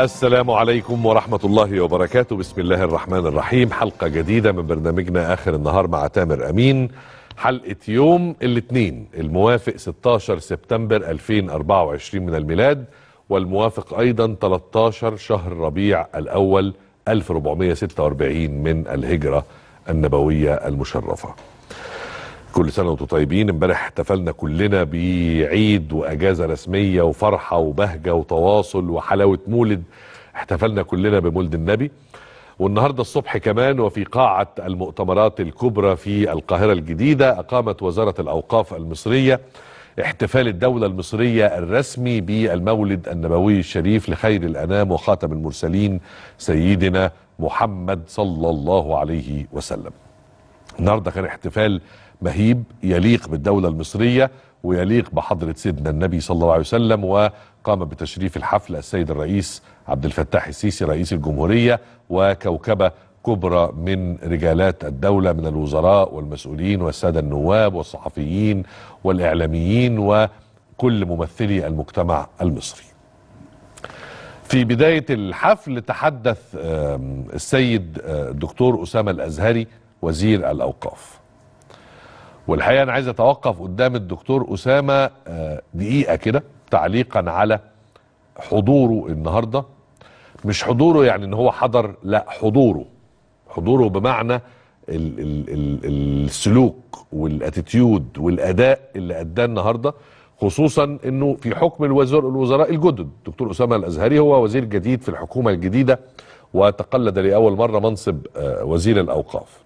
السلام عليكم ورحمة الله وبركاته بسم الله الرحمن الرحيم حلقة جديدة من برنامجنا آخر النهار مع تامر أمين حلقة يوم الاثنين الموافق 16 سبتمبر 2024 من الميلاد والموافق أيضا 13 شهر ربيع الأول 1446 من الهجرة النبوية المشرفة كل سنة وانتم طيبين امبارح احتفلنا كلنا بعيد واجازة رسمية وفرحة وبهجة وتواصل وحلاوة مولد احتفلنا كلنا بمولد النبي والنهاردة الصبح كمان وفي قاعة المؤتمرات الكبرى في القاهرة الجديدة أقامت وزارة الأوقاف المصرية احتفال الدولة المصرية الرسمي بالمولد النبوي الشريف لخير الأنام وخاتم المرسلين سيدنا محمد صلى الله عليه وسلم النهارده كان احتفال مهيب يليق بالدولة المصرية ويليق بحضرة سيدنا النبي صلى الله عليه وسلم وقام بتشريف الحفل السيد الرئيس عبد الفتاح السيسي رئيس الجمهورية وكوكبة كبرى من رجالات الدولة من الوزراء والمسؤولين والسادة النواب والصحفيين والإعلاميين وكل ممثلي المجتمع المصري في بداية الحفل تحدث آم، السيد آه، الدكتور أسامة الأزهري وزير الأوقاف والحقيقة أنا عايز أتوقف قدام الدكتور أسامة آه، دقيقة كده تعليقا على حضوره النهاردة مش حضوره يعني ان هو حضر لا حضوره حضوره بمعنى ال ال ال السلوك والاتيتيود والاداء اللي اداه النهارده خصوصا انه في حكم الوزراء الوزراء الجدد دكتور اسامه الازهري هو وزير جديد في الحكومه الجديده وتقلد لاول مره منصب آه، وزير الاوقاف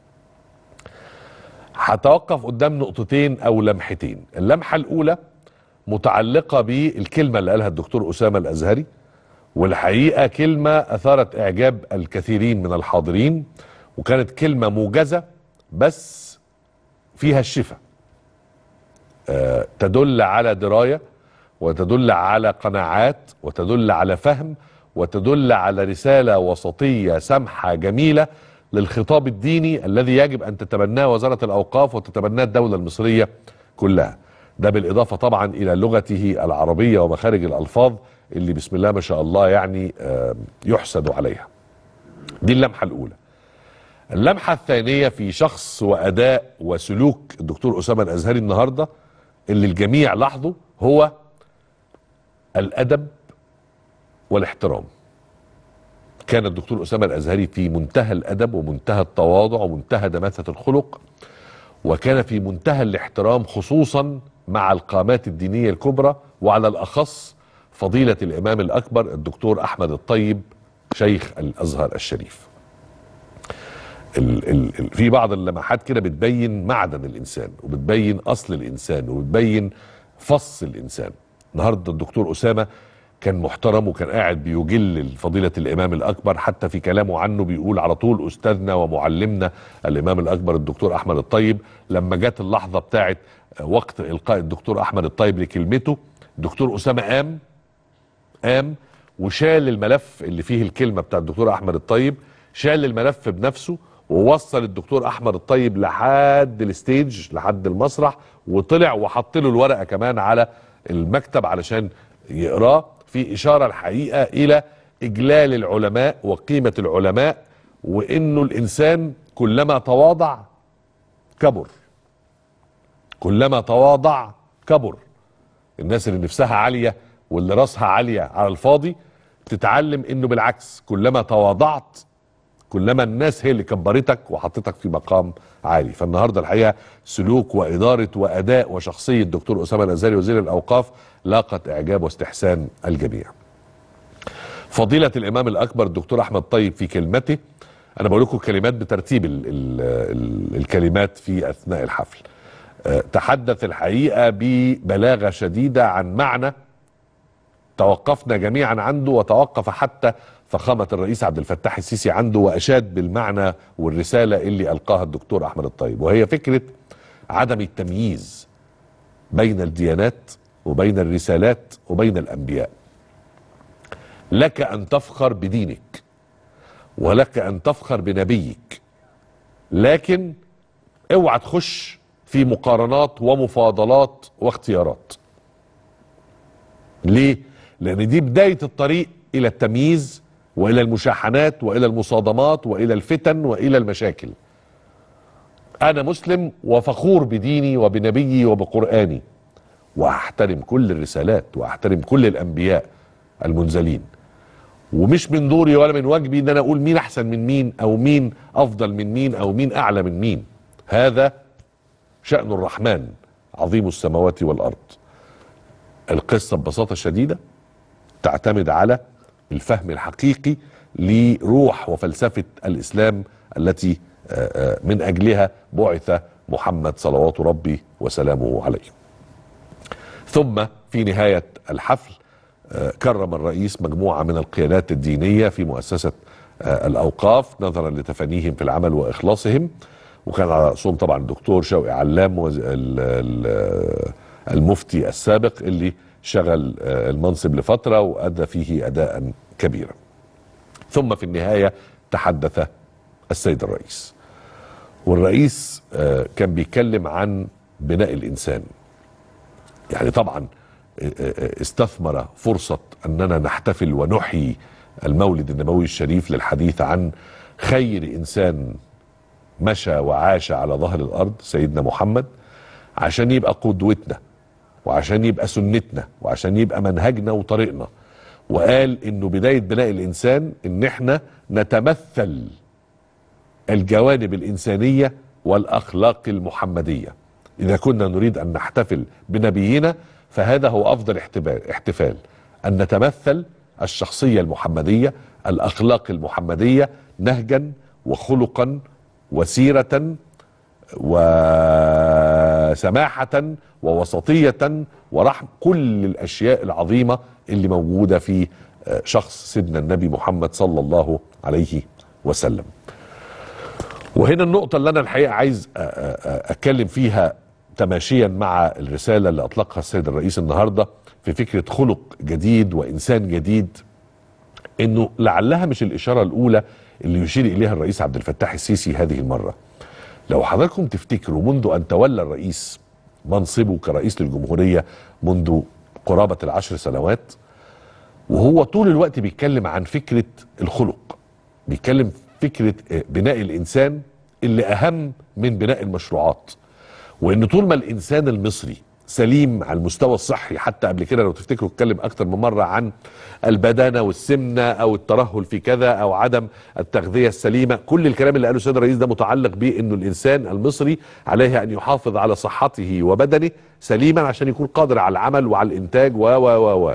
هتوقف قدام نقطتين او لمحتين اللمحه الاولى متعلقه بالكلمه اللي قالها الدكتور اسامه الازهري والحقيقه كلمه اثارت اعجاب الكثيرين من الحاضرين وكانت كلمه موجزه بس فيها الشفاء آه، تدل على درايه وتدل على قناعات وتدل على فهم وتدل على رساله وسطيه سمحه جميله للخطاب الديني الذي يجب ان تتبناه وزاره الاوقاف وتتبناه الدوله المصريه كلها. ده بالاضافه طبعا الى لغته العربيه ومخارج الالفاظ اللي بسم الله ما شاء الله يعني آه، يحسد عليها. دي اللمحه الاولى. اللمحه الثانيه في شخص واداء وسلوك الدكتور اسامه الازهري النهارده اللي الجميع لاحظوا هو الادب والاحترام. كان الدكتور اسامه الازهري في منتهى الادب ومنتهى التواضع ومنتهى دماثه الخلق وكان في منتهى الاحترام خصوصا مع القامات الدينيه الكبرى وعلى الاخص فضيله الامام الاكبر الدكتور احمد الطيب شيخ الازهر الشريف. ال ال ال في بعض اللمحات كده بتبين معدن الانسان وبتبين اصل الانسان وبتبين فص الانسان. النهارده الدكتور اسامه كان محترم وكان قاعد بيجل فضيلة الإمام الأكبر حتى في كلامه عنه بيقول على طول أستاذنا ومعلمنا الإمام الأكبر الدكتور أحمد الطيب لما جت اللحظة بتاعت وقت إلقاء الدكتور أحمد الطيب لكلمته الدكتور أسامة قام قام وشال الملف اللي فيه الكلمة بتاع الدكتور أحمد الطيب شال الملف بنفسه ووصل الدكتور أحمد الطيب لحد الستيج لحد المسرح وطلع وحط له الورقة كمان على المكتب علشان يقراه في إشارة الحقيقة إلى إجلال العلماء وقيمة العلماء وإنه الإنسان كلما تواضع كبر كلما تواضع كبر الناس اللي نفسها عالية واللي راسها عالية على الفاضي تتعلم إنه بالعكس كلما تواضعت كلما الناس هي اللي كبرتك وحطتك في مقام عالي فالنهارده الحقيقه سلوك واداره واداء وشخصيه الدكتور اسامه الازهري وزير الاوقاف لاقت اعجاب واستحسان الجميع فضيله الامام الاكبر الدكتور احمد طيب في كلمته انا بقول لكم كلمات بترتيب ال ال ال الكلمات في اثناء الحفل أه، تحدث الحقيقه ببلاغه شديده عن معنى توقفنا جميعا عنده وتوقف حتى فخامة الرئيس عبد الفتاح السيسي عنده وأشاد بالمعنى والرسالة اللي ألقاها الدكتور أحمد الطيب وهي فكرة عدم التمييز بين الديانات وبين الرسالات وبين الأنبياء لك أن تفخر بدينك ولك أن تفخر بنبيك لكن اوعى تخش في مقارنات ومفاضلات واختيارات ليه؟ لأن دي بداية الطريق إلى التمييز والى المشاحنات والى المصادمات والى الفتن والى المشاكل انا مسلم وفخور بديني وبنبيي وبقراني واحترم كل الرسالات واحترم كل الانبياء المنزلين ومش من دوري ولا من واجبي ان انا اقول مين احسن من مين او مين افضل من مين او مين اعلى من مين هذا شأن الرحمن عظيم السماوات والارض القصه ببساطه شديده تعتمد على الفهم الحقيقي لروح وفلسفه الاسلام التي آه، آه، من اجلها بعث محمد صلوات ربي وسلامه عليه. ثم في نهايه الحفل آه، كرم الرئيس مجموعه من القيادات الدينيه في مؤسسه الاوقاف نظرا لتفانيهم في العمل واخلاصهم وكان على راسهم طبعا الدكتور شوقي علام المفتي السابق اللي شغل المنصب لفتره وادى فيه اداء كبيرا. ثم في النهايه تحدث السيد الرئيس. والرئيس آه، كان بيتكلم عن بناء الانسان يعني طبعا آه، آه، استثمر فرصه اننا نحتفل ونحيي المولد النبوي الشريف للحديث عن خير انسان مشى وعاش على ظهر الارض سيدنا محمد عشان يبقى قدوتنا وعشان يبقى سنتنا وعشان يبقى منهجنا وطريقنا وقال انه بدايه بناء الانسان ان احنا نتمثل الجوانب الإنسانية والأخلاق المحمدية إذا كنا نريد أن نحتفل بنبينا فهذا هو أفضل احتفال أن نتمثل الشخصية المحمدية الأخلاق المحمدية نهجا وخلقا وسيرة وسماحة ووسطية ورحم كل الأشياء العظيمة اللي موجودة في شخص سيدنا النبي محمد صلى الله عليه وسلم وهنا النقطة اللي أنا الحقيقة عايز أتكلم فيها تماشيا مع الرسالة اللي أطلقها السيد الرئيس النهاردة في فكرة خلق جديد وإنسان جديد إنه لعلها مش الإشارة الأولى اللي يشير إليها الرئيس عبد الفتاح السيسي هذه المرة لو حضراتكم تفتكروا منذ أن تولى الرئيس منصبه كرئيس للجمهورية منذ قرابة العشر سنوات وهو طول الوقت بيتكلم عن فكرة الخلق بيتكلم فكره بناء الانسان اللي اهم من بناء المشروعات وان طول ما الانسان المصري سليم على المستوى الصحي حتى قبل كده لو تفتكروا اتكلم اكتر من مره عن البدانه والسمنه او الترهل في كذا او عدم التغذيه السليمه كل الكلام اللي قاله السيد الرئيس ده متعلق بانه الانسان المصري عليه ان يحافظ على صحته وبدنه سليما عشان يكون قادر على العمل وعلى الانتاج و و و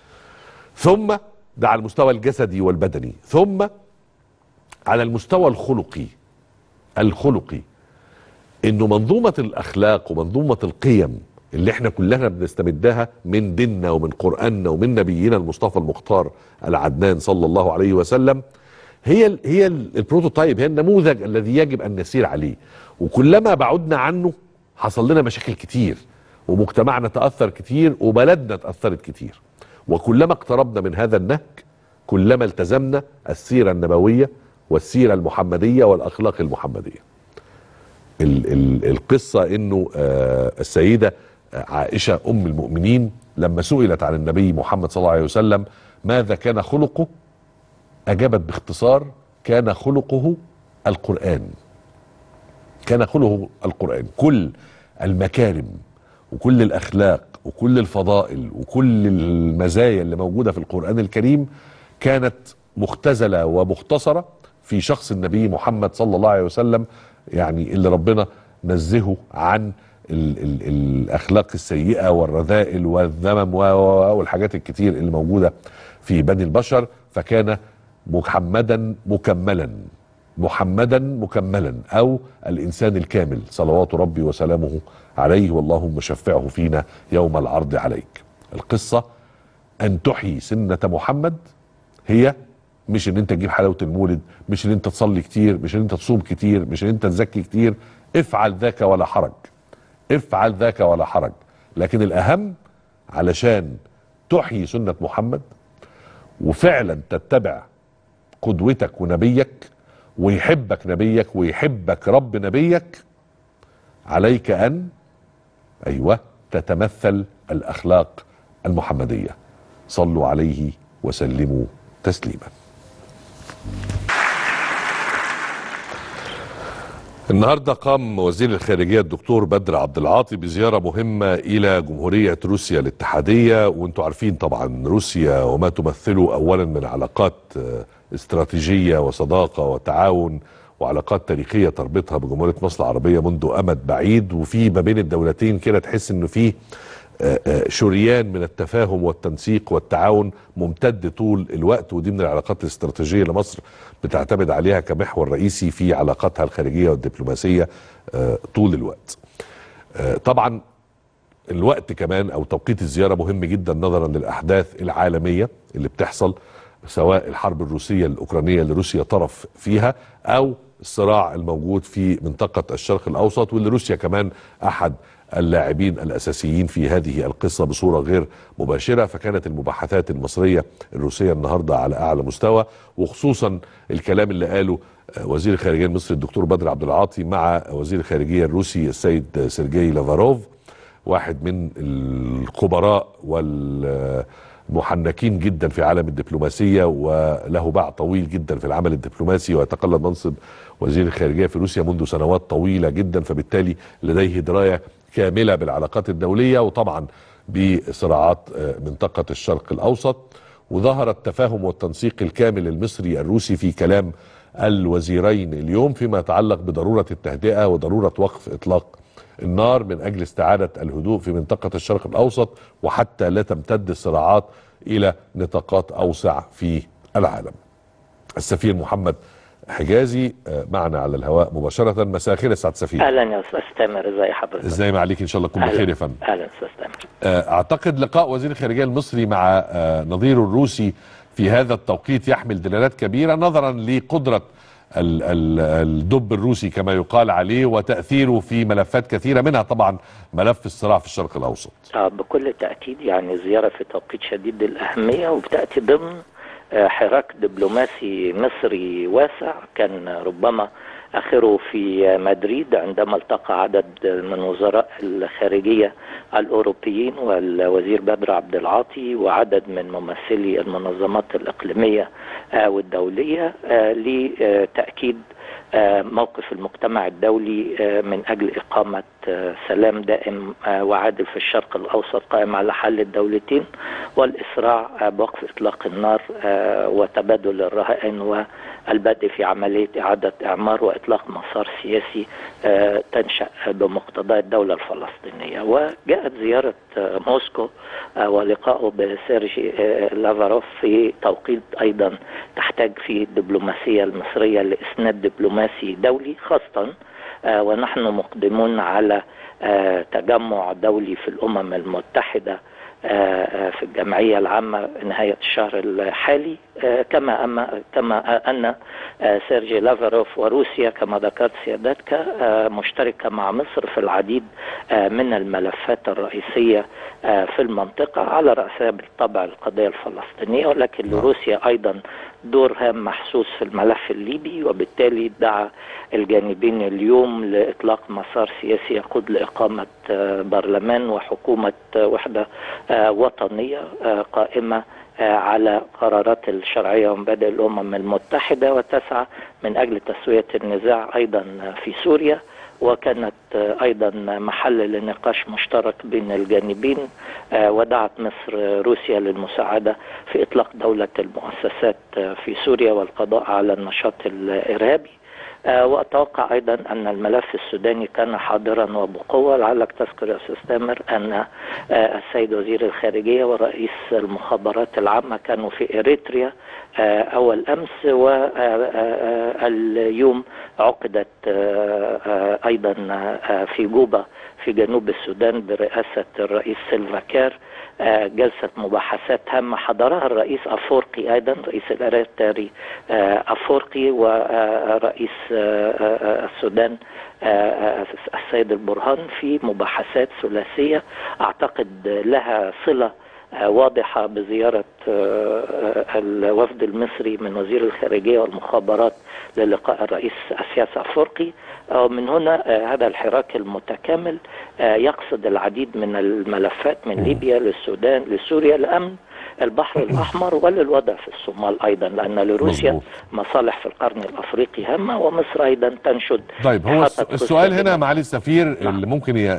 ثم ده على المستوى الجسدي والبدني ثم على المستوى الخلقي الخلقي انه منظومه الاخلاق ومنظومه القيم اللي احنا كلنا بنستمدها من ديننا ومن قراننا ومن نبينا المصطفى المختار العدنان صلى الله عليه وسلم هي هي البروتوتايب هي النموذج الذي يجب ان نسير عليه وكلما بعدنا عنه حصل لنا مشاكل كتير ومجتمعنا تاثر كتير وبلدنا تاثرت كتير وكلما اقتربنا من هذا النهج كلما التزمنا السيره النبويه والسيرة المحمدية والأخلاق المحمدية ال ال القصة أنه آه السيدة عائشة أم المؤمنين لما سئلت عن النبي محمد صلى الله عليه وسلم ماذا كان خلقه أجابت باختصار كان خلقه القرآن كان خلقه القرآن كل المكارم وكل الأخلاق وكل الفضائل وكل المزايا اللي موجودة في القرآن الكريم كانت مختزلة ومختصرة في شخص النبي محمد صلى الله عليه وسلم يعني اللي ربنا نزهه عن ال ال الاخلاق السيئه والرذائل والذمم والحاجات الكتير اللي موجوده في بني البشر فكان محمدا مكملا محمدا مكملا او الانسان الكامل صلوات ربي وسلامه عليه واللهم شفعه فينا يوم العرض عليك القصه ان تحيي سنه محمد هي مش ان انت تجيب حلاوه المولد مش ان انت تصلي كتير مش ان انت تصوم كتير مش ان انت تزكي كتير افعل ذاك ولا حرج افعل ذاك ولا حرج لكن الاهم علشان تحيي سنه محمد وفعلا تتبع قدوتك ونبيك ويحبك نبيك ويحبك رب نبيك عليك ان ايوه تتمثل الاخلاق المحمديه صلوا عليه وسلموا تسليما النهارده قام وزير الخارجيه الدكتور بدر عبد العاطي بزياره مهمه الى جمهوريه روسيا الاتحاديه وانتم عارفين طبعا روسيا وما تمثله اولا من علاقات آه، استراتيجيه وصداقه وتعاون وعلاقات تاريخيه تربطها بجمهوريه مصر العربيه منذ امد بعيد وفي ما بين الدولتين كده تحس انه في آه، آه، شريان من التفاهم والتنسيق والتعاون ممتد طول الوقت ودي من العلاقات الاستراتيجيه اللي مصر بتعتمد عليها كمحور رئيسي في علاقاتها الخارجيه والدبلوماسيه آه، طول الوقت. آه، طبعا الوقت كمان او توقيت الزياره مهم جدا نظرا للاحداث العالميه اللي بتحصل سواء الحرب الروسيه الاوكرانيه اللي روسيا طرف فيها او الصراع الموجود في منطقه الشرق الاوسط واللي روسيا كمان احد اللاعبين الاساسيين في هذه القصه بصوره غير مباشره فكانت المباحثات المصريه الروسيه النهارده على اعلى مستوى وخصوصا الكلام اللي قاله آه، وزير الخارجيه المصري الدكتور بدر عبد العاطي مع وزير الخارجيه الروسي السيد سيرجي لافاروف واحد من الخبراء والمحنكين جدا في عالم الدبلوماسيه وله باع طويل جدا في العمل الدبلوماسي ويتقلد منصب وزير الخارجيه في روسيا منذ سنوات طويله جدا فبالتالي لديه درايه كامله بالعلاقات الدوليه وطبعا بصراعات آه، منطقه الشرق الاوسط وظهر التفاهم والتنسيق الكامل المصري الروسي في كلام الوزيرين اليوم فيما يتعلق بضروره التهدئه وضروره وقف اطلاق النار من اجل استعاده الهدوء في منطقه الشرق الاوسط وحتى لا تمتد الصراعات الى نطاقات اوسع في العالم. السفير محمد حجازي آه، معنا على الهواء مباشره مساء الخير يا سعد سفير. اهلا يا استاذ تامر ازي حضرتك ازاي ما عليك ان شاء الله تكون بخير يا فندم. اهلا استاذ تامر آه، اعتقد لقاء وزير الخارجيه المصري مع آه، نظيره الروسي في هذا التوقيت يحمل دلالات كبيره نظرا لقدره ال- ال- الدب الروسي كما يقال عليه وتاثيره في ملفات كثيره منها طبعا ملف الصراع في الشرق الاوسط. آه بكل تاكيد يعني زياره في توقيت شديد الاهميه وبتاتي ضمن آه، حراك دبلوماسي مصري واسع كان ربما اخره في مدريد عندما التقى عدد من وزراء الخارجيه الاوروبيين والوزير بدر عبد العاطي وعدد من ممثلي المنظمات الاقليميه آه، والدوليه آه، لتاكيد آه، موقف المجتمع الدولي آه، من اجل اقامه آه، سلام دائم آه، وعادل في الشرق الاوسط قائم على حل الدولتين والاسراع آه، بوقف اطلاق النار آه، وتبادل الرهائن والبدء في عمليه اعاده اعمار واطلاق مسار سياسي آه، تنشا بمقتضى الدوله الفلسطينيه وجاءت زياره آه، موسكو آه، ولقائه بسيرجي آه، لافاروف في توقيت ايضا تحتاج فيه الدبلوماسيه المصريه لاسناد دبلوماسي دولي خاصه آه، ونحن مقدمون على آه، تجمع دولي في الامم المتحده آه، آه، في الجمعيه العامه نهايه الشهر الحالي آه، كما أما كما ان آه، سيرجي لافاروف وروسيا كما ذكرت سيادتك آه، مشتركه مع مصر في العديد آه، من الملفات الرئيسيه آه، في المنطقه على راسها بالطبع القضيه الفلسطينيه ولكن لروسيا ايضا دور هام محسوس في الملف الليبي وبالتالي دعا الجانبين اليوم لاطلاق مسار سياسي يقود لاقامه آه، برلمان وحكومه آه، وحده آه، وطنيه آه، قائمه آه، على قرارات الشرعيه ومبادئ الامم المتحده وتسعى من اجل تسويه النزاع ايضا في سوريا وكانت آه، ايضا محل لنقاش مشترك بين الجانبين آه، ودعت مصر روسيا للمساعده في اطلاق دوله المؤسسات آه، في سوريا والقضاء على النشاط الارهابي آه، واتوقع ايضا ان الملف السوداني كان حاضرا وبقوه لعلك تذكر يا استاذ تامر ان آه، السيد وزير الخارجيه ورئيس المخابرات العامه كانوا في اريتريا آه، اول امس واليوم عقدت آه، آه، ايضا آه، في جوبا في جنوب السودان برئاسه الرئيس سيلفا كير آه، جلسه مباحثات هامه حضرها الرئيس افورقي ايضا رئيس الاريتري آه، افورقي ورئيس آه، آه، السودان آه، آه، السيد البرهان في مباحثات ثلاثيه اعتقد لها صله آه، واضحة بزيارة آه، آه، الوفد المصري من وزير الخارجية والمخابرات للقاء الرئيس السياسي أفريقي آه، من هنا آه، هذا الحراك المتكامل آه، يقصد العديد من الملفات من ليبيا للسودان لسوريا الأمن البحر الاحمر وللوضع في الصومال ايضا لان لروسيا مظبوط. مصالح في القرن الافريقي هامه ومصر ايضا تنشد طيب هو الس- إحاطة السؤال روسيا هنا بما- معالي السفير نعم. اللي ممكن ي-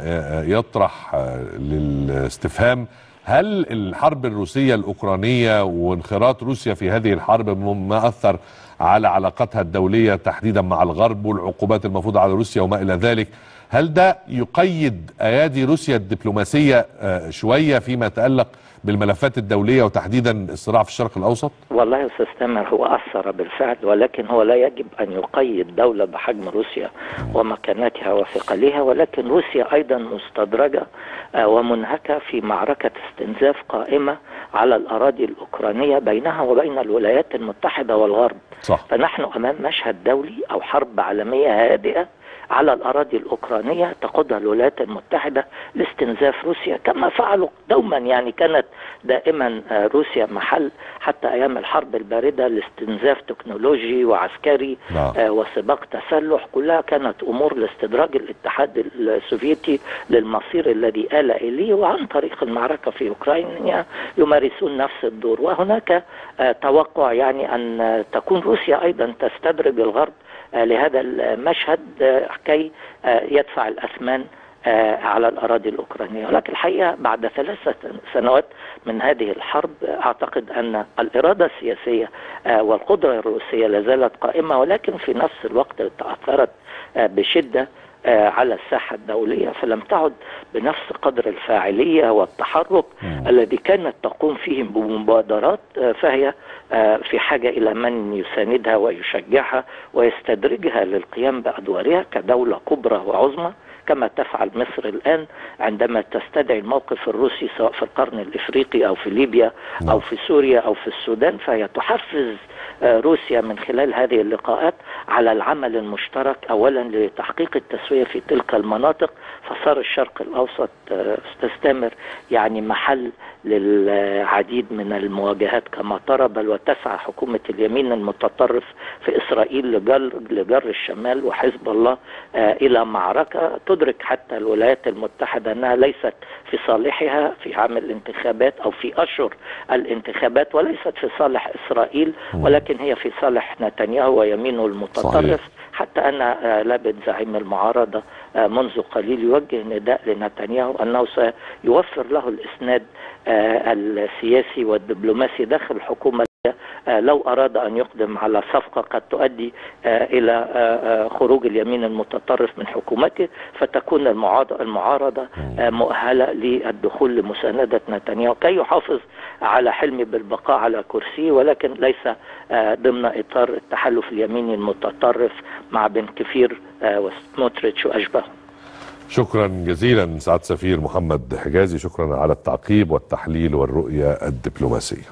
يطرح آه، للاستفهام هل الحرب الروسية الأوكرانية وانخراط روسيا في هذه الحرب مما أثر على علاقتها الدولية تحديدا مع الغرب والعقوبات المفروضة على روسيا وما إلى ذلك هل ده يقيد أيادي روسيا الدبلوماسية آه، شوية فيما يتعلق بالملفات الدولية وتحديدا الصراع في الشرق الأوسط؟ والله يا استاذ تامر هو اثر بالفعل ولكن هو لا يجب ان يقيد دوله بحجم روسيا ومكانتها وثقلها ولكن روسيا ايضا مستدرجه آه، ومنهكه في معركه استنزاف قائمه على الاراضي الاوكرانيه بينها وبين الولايات المتحده والغرب صح فنحن امام مشهد دولي او حرب عالميه هادئه على الاراضي الاوكرانيه تقودها الولايات المتحده لاستنزاف روسيا كما فعلوا دوما يعني كانت دائما آه، روسيا محل حتى ايام الحرب البارده لاستنزاف تكنولوجي وعسكري نعم. آه، وسباق تسلح كلها كانت امور لاستدراج الاتحاد السوفيتي للمصير الذي آل اليه وعن طريق المعركه في اوكرانيا يمارسون نفس الدور وهناك آه، توقع يعني ان آه، تكون روسيا ايضا تستدرج الغرب آه، لهذا المشهد آه، كي آه، يدفع الاثمان آه، على الاراضي الاوكرانيه ولكن الحقيقه بعد ثلاثه سنوات من هذه الحرب آه، اعتقد ان الاراده السياسيه آه، والقدره الروسيه لا زالت قائمه ولكن في نفس الوقت تاثرت آه، بشده آه، على الساحه الدوليه فلم تعد بنفس قدر الفاعليه والتحرك مم. الذي كانت تقوم فيه بمبادرات آه، فهي آه، في حاجه الى من يساندها ويشجعها ويستدرجها للقيام بادوارها كدوله كبرى وعظمى كما تفعل مصر الان عندما تستدعي الموقف الروسي سواء في القرن الافريقي او في ليبيا نعم. او في سوريا او في السودان فهي تحفز آه، روسيا من خلال هذه اللقاءات على العمل المشترك اولا لتحقيق التسويه في تلك المناطق فصار الشرق الاوسط آه، استاذ تامر يعني محل للعديد من المواجهات كما ترى بل وتسعى حكومه اليمين المتطرف في اسرائيل لجر لجر الشمال وحزب الله آه، الى معركه تدرك حتى الولايات المتحده انها ليست في صالحها في عام الانتخابات او في اشهر الانتخابات وليست في صالح اسرائيل ولكن هي في صالح نتنياهو ويمينه المتطرف صحيح. حتى ان آه، لابد زعيم المعارضه آه، منذ قليل يوجه نداء لنتنياهو انه سيوفر له الاسناد آه، السياسي والدبلوماسي داخل الحكومه آه، لو اراد ان يقدم على صفقه قد تؤدي آه، الى آه، آه، خروج اليمين المتطرف من حكومته فتكون المعاد- المعارضه آه، مؤهله للدخول لمسانده نتنياهو كي يحافظ على حلمه بالبقاء على كرسيه ولكن ليس آه، ضمن اطار التحالف اليميني المتطرف مع بن كفير آه، وسموتريتش واشباههم شكرا جزيلا سعاد سفير محمد حجازي شكرا على التعقيب والتحليل والرؤية الدبلوماسية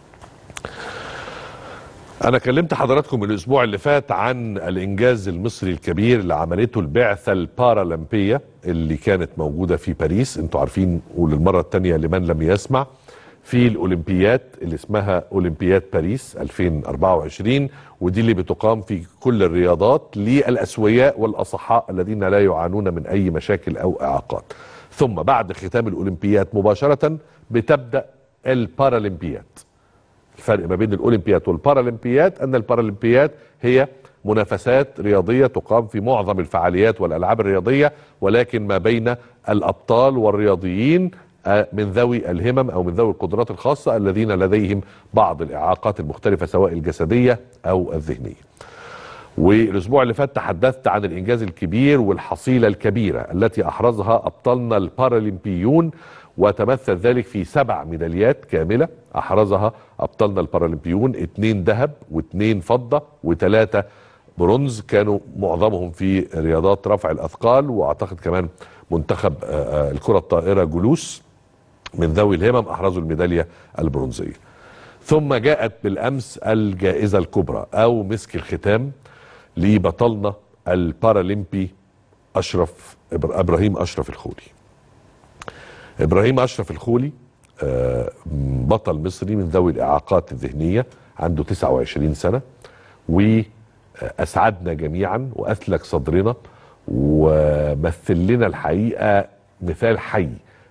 أنا كلمت حضراتكم الأسبوع اللي فات عن الإنجاز المصري الكبير اللي عملته البعثة البارالمبية اللي كانت موجودة في باريس أنتوا عارفين وللمرة الثانية لمن لم يسمع في الأولمبيات اللي اسمها أولمبياد باريس 2024 ودي اللي بتقام في كل الرياضات للأسوياء والأصحاء الذين لا يعانون من أي مشاكل أو إعاقات ثم بعد ختام الأولمبيات مباشرة بتبدأ البارالمبيات الفرق ما بين الاولمبياد والبارالمبياد ان البارالمبياد هي منافسات رياضيه تقام في معظم الفعاليات والالعاب الرياضيه ولكن ما بين الابطال والرياضيين آه، من ذوي الهمم او من ذوي القدرات الخاصه الذين لديهم بعض الاعاقات المختلفه سواء الجسديه او الذهنيه. والاسبوع اللي فات تحدثت عن الانجاز الكبير والحصيله الكبيره التي احرزها ابطالنا البارالمبيون وتمثل ذلك في سبع ميداليات كامله احرزها ابطالنا البارالمبيون اثنين ذهب واثنين فضه وثلاثه برونز كانوا معظمهم في رياضات رفع الاثقال واعتقد كمان منتخب آه، آه، الكره الطائره جلوس من ذوي الهمم احرزوا الميداليه البرونزيه. ثم جاءت بالامس الجائزه الكبرى او مسك الختام لبطلنا البارالمبي اشرف إبر- ابراهيم اشرف الخولي. ابراهيم اشرف الخولي آه، بطل مصري من ذوي الاعاقات الذهنيه عنده 29 سنه واسعدنا جميعا واثلج صدرنا ومثل لنا الحقيقه مثال حي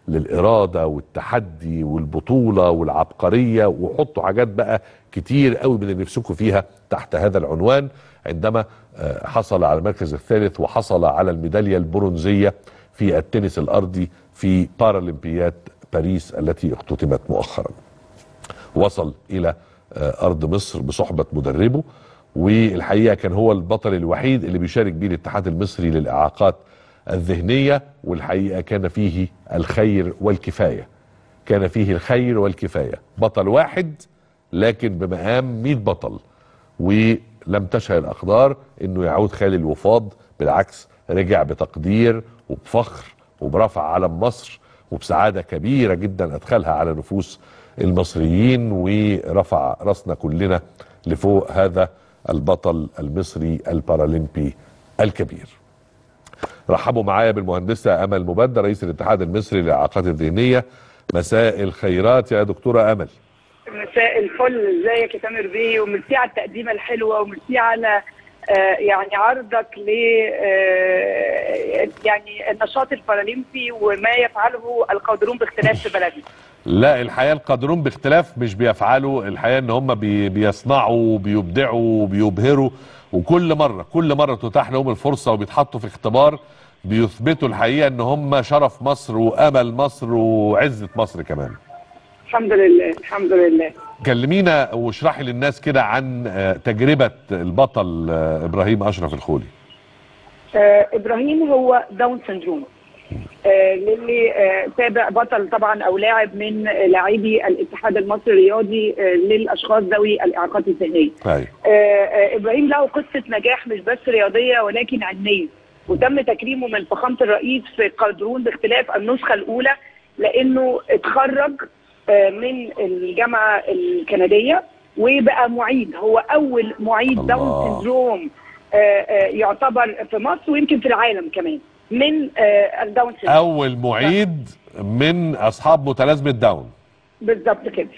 للاراده والتحدي والبطوله والعبقريه وحطوا حاجات بقى كتير قوي من اللي نفسكم فيها تحت هذا العنوان عندما آه، حصل على المركز الثالث وحصل على الميداليه البرونزيه في التنس الارضي في بارالمبياد باريس التي اختتمت مؤخرا. وصل الى آه، ارض مصر بصحبه مدربه والحقيقه كان هو البطل الوحيد اللي بيشارك بيه الاتحاد المصري للاعاقات الذهنيه والحقيقه كان فيه الخير والكفايه. كان فيه الخير والكفايه، بطل واحد لكن بمقام 100 بطل ولم تشاء الاقدار انه يعود خالي الوفاض بالعكس رجع بتقدير وبفخر وبرفع علم مصر وبسعاده كبيره جدا ادخلها على نفوس المصريين ورفع راسنا كلنا لفوق هذا البطل المصري البارالمبي الكبير. رحبوا معايا بالمهندسه امل مبدل رئيس الاتحاد المصري للاعاقات الذهنيه مساء الخيرات يا دكتوره امل. مساء الفل ازيك يا تامر بيه وميرسي على التقديمه الحلوه وميرسي على آه يعني عرضك ل آه يعني النشاط البارالمبي وما يفعله القادرون باختلاف في بلدنا. لا الحقيقه القادرون باختلاف مش بيفعلوا الحقيقه ان هم بي بيصنعوا بيبدعوا بيبهروا وكل مره كل مره تتاح لهم الفرصه وبيتحطوا في اختبار بيثبتوا الحقيقه ان هم شرف مصر وامل مصر وعزه مصر كمان. الحمد لله الحمد لله. كلمينا واشرحي للناس كده عن آه، تجربه البطل آه، ابراهيم اشرف الخولي. آه ابراهيم هو داون سندروم. آه للي آه تابع بطل طبعا او لاعب من لاعبي الاتحاد المصري الرياضي آه للاشخاص ذوي الاعاقات الذهنيه. ايوه آه، آه، ابراهيم له قصه نجاح مش بس رياضيه ولكن علميه وتم تكريمه من فخامه الرئيس في قادرون باختلاف النسخه الاولى لانه اتخرج آه، من الجامعه الكنديه وبقى معيد هو اول معيد الله. داون سندروم آه، آه، يعتبر في مصر ويمكن في العالم كمان من آه، الداون سندروم اول معيد من اصحاب متلازمه داون. بالظبط كده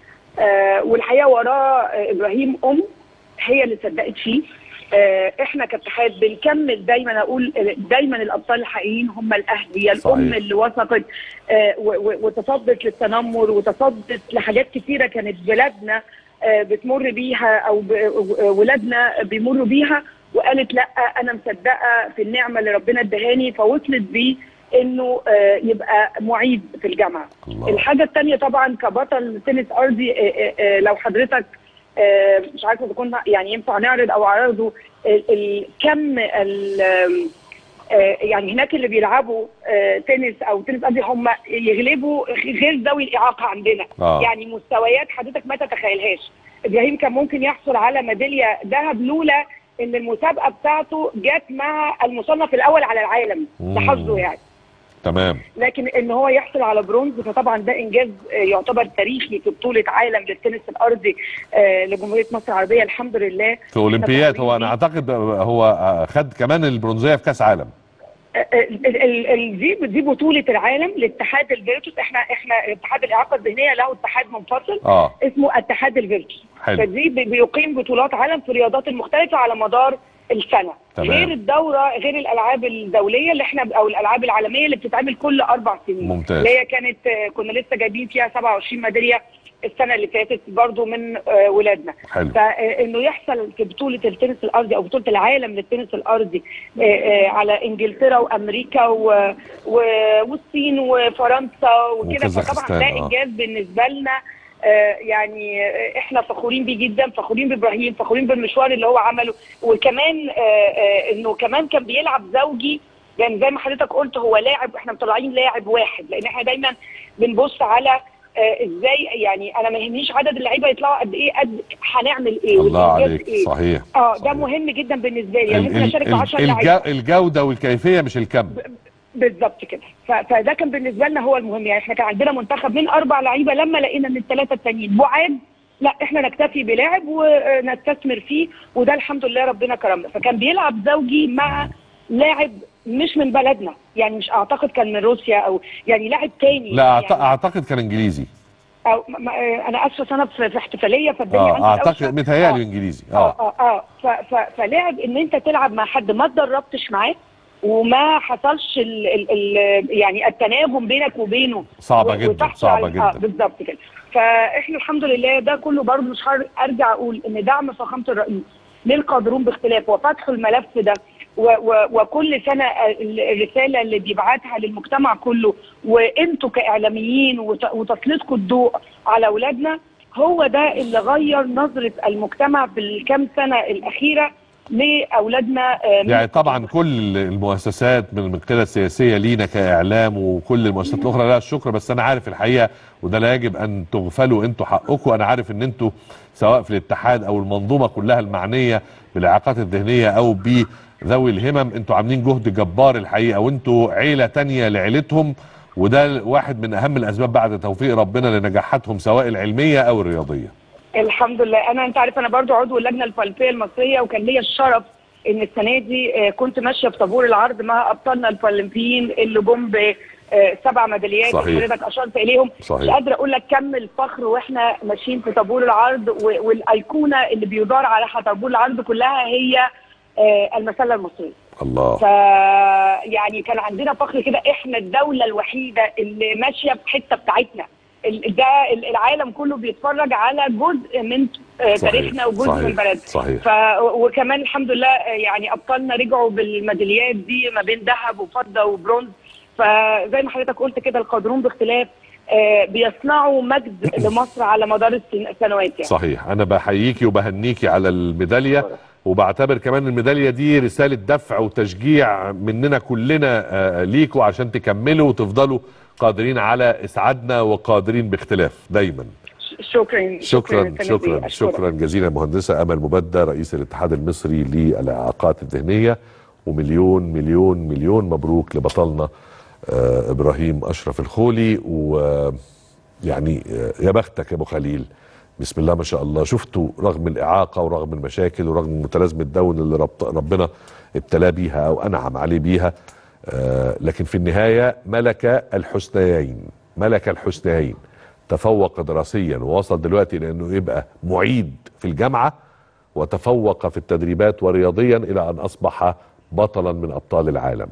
آه والحقيقه وراه آه ابراهيم ام هي اللي صدقت فيه آه احنا كاتحاد بنكمل دايما اقول آه، دايما الابطال الحقيقيين هم الاهل هي الام صحيح. اللي وثقت آه و- و- وتصدت للتنمر وتصدت لحاجات كثيره كانت بلادنا آه بتمر بيها او ب- آه، ولادنا بيمروا بيها وقالت لا انا مصدقه في النعمه اللي ربنا ادهاني فوصلت بيه انه آه يبقى معيد في الجامعه الله. الحاجة التانية طبعا كبطل تنس أرضي آه، آه، آه، لو حضرتك آه، مش عارفة إذا كنا يعني ينفع نعرض أو عرضه ال- الكم ال- آم، آه، يعني هناك اللي بيلعبوا آه، تنس أو تنس أرضي هم يغلبوا غير ذوي الإعاقة عندنا آه. يعني مستويات حضرتك ما تتخيلهاش إبراهيم كان ممكن يحصل على ميدالية ذهب لولا إن المسابقة بتاعته جت مع المصنف الأول على العالم مم. لحظه يعني تمام لكن ان هو يحصل على برونز فطبعا ده انجاز آه، يعتبر تاريخي في بطوله عالم للتنس الارضي آه، لجمهوريه مصر العربيه الحمد لله في اولمبياد هو انا فخورين اعتقد هو آه، خد كمان البرونزيه في كاس عالم. آه، آه، ال- ال- ال- دي دي بطوله العالم لاتحاد الفيرتوس احنا احنا اتحاد الاعاقه الذهنيه له اتحاد منفصل اه اسمه اتحاد الفيرتوس حلو. فدي بي- بيقيم بطولات عالم في الرياضات المختلفه على مدار السنه تمام. غير الدوره غير الالعاب الدوليه اللي احنا او الالعاب العالميه اللي بتتعمل كل اربع سنين ممتاز. اللي هي كانت آه، كنا لسه جايبين فيها 27 ميداليه السنه اللي فاتت برضو من آه، ولادنا حلو. فانه يحصل في بطوله التنس الارضي او بطوله العالم للتنس الارضي آه، آه، على انجلترا وامريكا و- و- والصين وفرنسا وكده فطبعا وكازاخستان، ده آه. انجاز بالنسبه لنا آه، يعني آه، احنا فخورين بيه جدا فخورين بابراهيم فخورين بالمشوار اللي هو عمله وكمان آه، آه، انه كمان كان بيلعب زوجي يعني زي ما حضرتك قلت هو لاعب احنا مطلعين لاعب واحد لان احنا دايما بنبص على آه، ازاي يعني انا ما يهمنيش عدد اللعيبه يطلعوا قد ايه قد هنعمل ايه الله والإنجاز عليك ايه صحيح اه ده صحيح. مهم جدا بالنسبه لي يعني ال- ممكن ال- اشارك ب ال- 10 الجو- لعيبه الجوده والكيفيه مش الكم بالظبط كده ف- فده كان بالنسبه لنا هو المهم يعني احنا كان عندنا منتخب من اربع لعيبه لما لقينا ان الثلاثه التانيين بعاد لا احنا نكتفي بلاعب ونستثمر فيه وده الحمد لله ربنا كرمنا فكان بيلعب زوجي مع لاعب مش من بلدنا يعني مش اعتقد كان من روسيا او يعني لاعب تاني لا أعت- يعني اعتقد كان انجليزي أو ما- ما- انا اسفه انا في في احتفاليه فالدنيا اه عندي اعتقد دوشة. متهيألي آه. انجليزي اه اه اه اه ف- ف- فلعب ان انت تلعب مع حد ما اتدربتش معاه وما حصلش ال ال ال يعني التناغم بينك وبينه صعبة و- جدا وتحصل صعبة على- اه جدا بالظبط كده فاحنا الحمد لله ده كله برضه مش هر- ارجع اقول ان دعم فخامه الرئيس للقادرون باختلاف وفتح الملف ده و و وكل سنه ال- الرساله اللي بيبعتها للمجتمع كله وانتوا كاعلاميين وت- وتسليطكم الضوء على اولادنا هو ده اللي غير نظره المجتمع في الكام سنه الاخيره لاولادنا آه، من يعني طبعا كل المؤسسات من القيادة السياسية لينا كإعلام وكل المؤسسات الأخرى لها الشكر بس أنا عارف الحقيقة وده لا يجب أن تغفلوا أنتوا حقكم أنا عارف أن أنتوا سواء في الاتحاد أو المنظومة كلها المعنية بالإعاقات الذهنية أو بذوي الهمم أنتوا عاملين جهد جبار الحقيقة وأنتوا عيلة تانية لعيلتهم وده واحد من أهم الأسباب بعد توفيق ربنا لنجاحاتهم سواء العلمية أو الرياضية الحمد لله انا انت عارف انا برضو عضو اللجنه البولمبيه المصريه وكان ليا الشرف ان السنه دي آه، كنت ماشيه في طابور العرض مع ابطالنا البولمبيين اللي جم بسبع ميداليات صحيح. اللي حضرتك اشرت اليهم مش صحيح قادره اقول لك كم الفخر واحنا ماشيين في طابور العرض و- والايقونه اللي بيدار على طابور العرض كلها هي آه، المسله المصريه الله ف يعني كان عندنا فخر كده احنا الدوله الوحيده اللي ماشيه في حته بتاعتنا ال- ده ال- العالم كله بيتفرج على جزء من آه، صحيح. تاريخنا وجزء صحيح. من بلدنا صحيح ف وكمان الحمد لله آه، يعني ابطالنا رجعوا بالميداليات دي ما بين ذهب وفضه وبرونز فزي ما حضرتك قلت كده القادرون باختلاف آه، بيصنعوا مجد لمصر على مدار السن- السنوات يعني صحيح انا بحييكي وبهنيكي على الميداليه وبعتبر كمان الميداليه دي رساله دفع وتشجيع مننا كلنا آه، ليكوا عشان تكملوا وتفضلوا قادرين على اسعادنا وقادرين باختلاف دايما شكرا شكرا سنة شكرا دي. أشكرك. شكرا جزيلا مهندسه امل مبدة رئيس الاتحاد المصري للاعاقات الذهنيه ومليون مليون مليون مبروك لبطلنا آه ابراهيم اشرف الخولي ويعني آه يا بختك يا ابو خليل بسم الله ما شاء الله شفتوا رغم الاعاقه ورغم المشاكل ورغم متلازمه داون اللي ربط ربنا ابتلاه بيها او انعم عليه بيها آه لكن في النهايه ملك الحسنيين ملك الحسنيين تفوق دراسيا ووصل دلوقتي لانه يبقى معيد في الجامعه وتفوق في التدريبات ورياضيا الى ان اصبح بطلا من ابطال العالم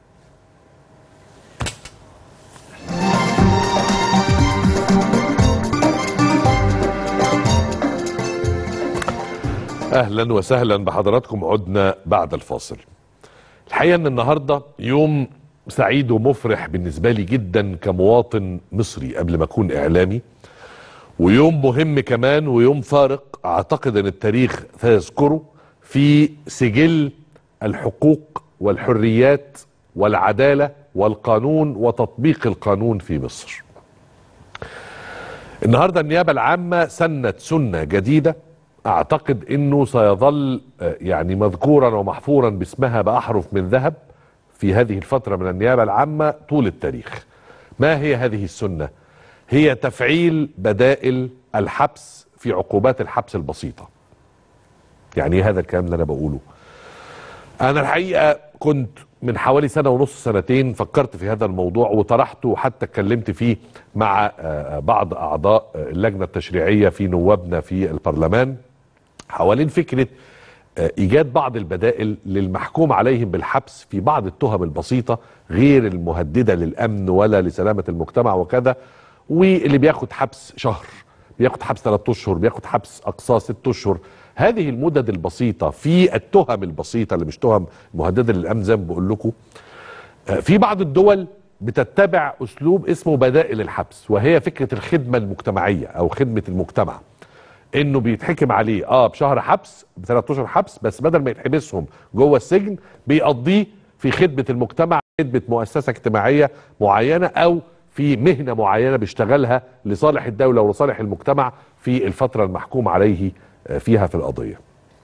اهلا وسهلا بحضراتكم عدنا بعد الفاصل الحقيقه ان النهارده يوم سعيد ومفرح بالنسبه لي جدا كمواطن مصري قبل ما اكون اعلامي ويوم مهم كمان ويوم فارق اعتقد ان التاريخ سيذكره في سجل الحقوق والحريات والعداله والقانون وتطبيق القانون في مصر. النهارده النيابه العامه سنت سنه جديده اعتقد انه سيظل آه، يعني مذكورا ومحفورا باسمها باحرف من ذهب في هذه الفتره من النيابه العامه طول التاريخ. ما هي هذه السنه؟ هي تفعيل بدائل الحبس في عقوبات الحبس البسيطه. يعني ايه هذا الكلام اللي انا بقوله؟ انا الحقيقه كنت من حوالي سنه ونص سنتين فكرت في هذا الموضوع وطرحته وحتى اتكلمت فيه مع آه، بعض اعضاء آه، اللجنه التشريعيه في نوابنا في البرلمان حوالين فكره آه، ايجاد بعض البدائل للمحكوم عليهم بالحبس في بعض التهم البسيطه غير المهدده للامن ولا لسلامه المجتمع وكذا واللي بياخد حبس شهر بياخد حبس ثلاثة اشهر بياخد حبس اقصاه ست اشهر هذه المدد البسيطه في التهم البسيطه اللي مش تهم مهدده للامن زي ما بقول لكم آه، في بعض الدول بتتبع اسلوب اسمه بدائل الحبس وهي فكره الخدمه المجتمعيه او خدمه المجتمع انه بيتحكم عليه اه بشهر حبس بثلاث اشهر حبس بس بدل ما يتحبسهم جوه السجن بيقضيه في خدمه المجتمع خدمه مؤسسه اجتماعيه معينه او في مهنه معينه بيشتغلها لصالح الدوله ولصالح المجتمع في الفتره المحكوم عليه آه، فيها في القضيه.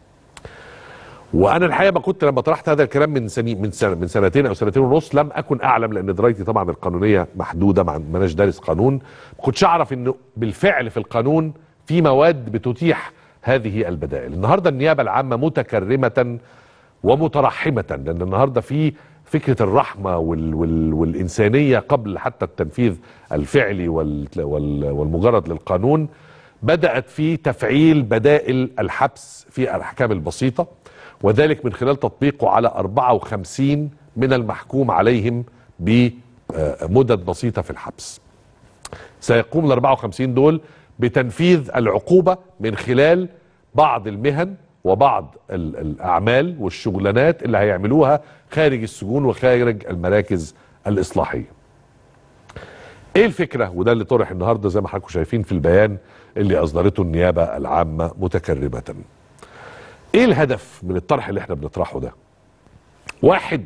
وانا الحقيقه ما كنت لما طرحت هذا الكلام من سنين من سنه من سنتين او سنتين ونص لم اكن اعلم لان درايتي طبعا القانونيه محدوده مع ما اناش دارس قانون ما كنتش اعرف انه بالفعل في القانون في مواد بتتيح هذه البدائل النهارده النيابه العامه متكرمه ومترحمه لان النهارده في فكره الرحمه وال وال والانسانيه قبل حتى التنفيذ الفعلي وال وال والمجرد للقانون بدات في تفعيل بدائل الحبس في الاحكام البسيطه وذلك من خلال تطبيقه على 54 من المحكوم عليهم بمدد بسيطه في الحبس سيقوم ال 54 دول بتنفيذ العقوبه من خلال بعض المهن وبعض ال- الاعمال والشغلانات اللي هيعملوها خارج السجون وخارج المراكز الاصلاحيه. ايه الفكره وده اللي طرح النهارده زي ما حضراتكم شايفين في البيان اللي اصدرته النيابه العامه متكرمه. ايه الهدف من الطرح اللي احنا بنطرحه ده؟ واحد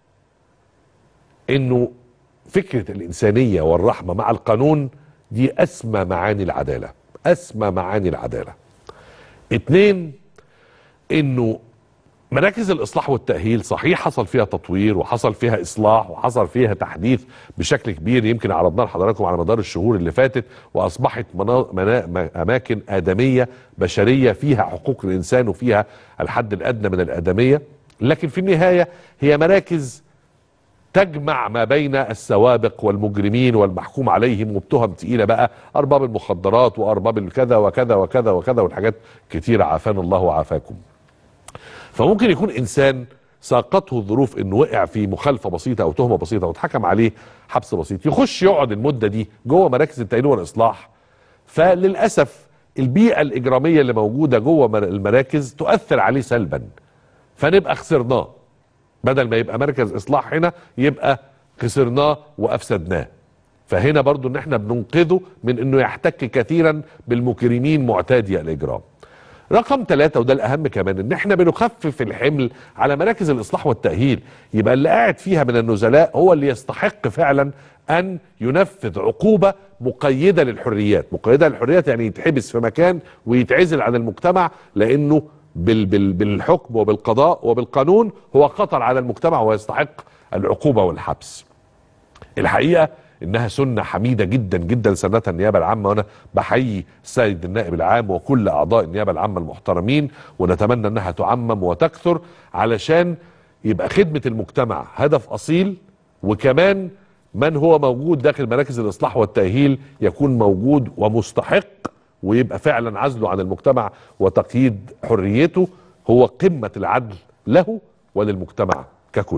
انه فكره الانسانيه والرحمه مع القانون دي اسمى معاني العداله اسمى معاني العداله اتنين انه مراكز الاصلاح والتاهيل صحيح حصل فيها تطوير وحصل فيها اصلاح وحصل فيها تحديث بشكل كبير يمكن عرضناه لحضراتكم على مدار الشهور اللي فاتت واصبحت منا... منا... م- اماكن ادميه بشريه فيها حقوق الانسان وفيها الحد الادنى من الادميه لكن في النهايه هي مراكز تجمع ما بين السوابق والمجرمين والمحكوم عليهم وبتهم تقيله بقى ارباب المخدرات وارباب الكذا وكذا وكذا وكذا والحاجات كتيره عافانا الله وعافاكم. فممكن يكون انسان ساقته الظروف انه وقع في مخالفه بسيطه او تهمه بسيطه واتحكم عليه حبس بسيط يخش يقعد المده دي جوه مراكز التأهيل والاصلاح فللاسف البيئه الاجراميه اللي موجوده جوه مر- المراكز تؤثر عليه سلبا فنبقى خسرناه بدل ما يبقى مركز اصلاح هنا يبقى خسرناه وافسدناه فهنا برضو ان احنا بننقذه من انه يحتك كثيرا بالمجرمين معتادي الاجرام رقم ثلاثة وده الأهم كمان إن إحنا بنخفف الحمل على مراكز الإصلاح والتأهيل يبقى اللي قاعد فيها من النزلاء هو اللي يستحق فعلا أن ينفذ عقوبة مقيدة للحريات مقيدة للحريات يعني يتحبس في مكان ويتعزل عن المجتمع لأنه بال بال بالحكم وبالقضاء وبالقانون هو خطر على المجتمع ويستحق العقوبة والحبس الحقيقه انها سنه حميده جدا جدا سنتها النيابه العامه وانا بحيي السيد النائب العام وكل اعضاء النيابه العامه المحترمين ونتمنى انها تعمم وتكثر علشان يبقى خدمه المجتمع هدف اصيل وكمان من هو موجود داخل مراكز الاصلاح والتاهيل يكون موجود ومستحق ويبقى فعلا عزله عن المجتمع وتقييد حريته هو قمه العدل له وللمجتمع ككل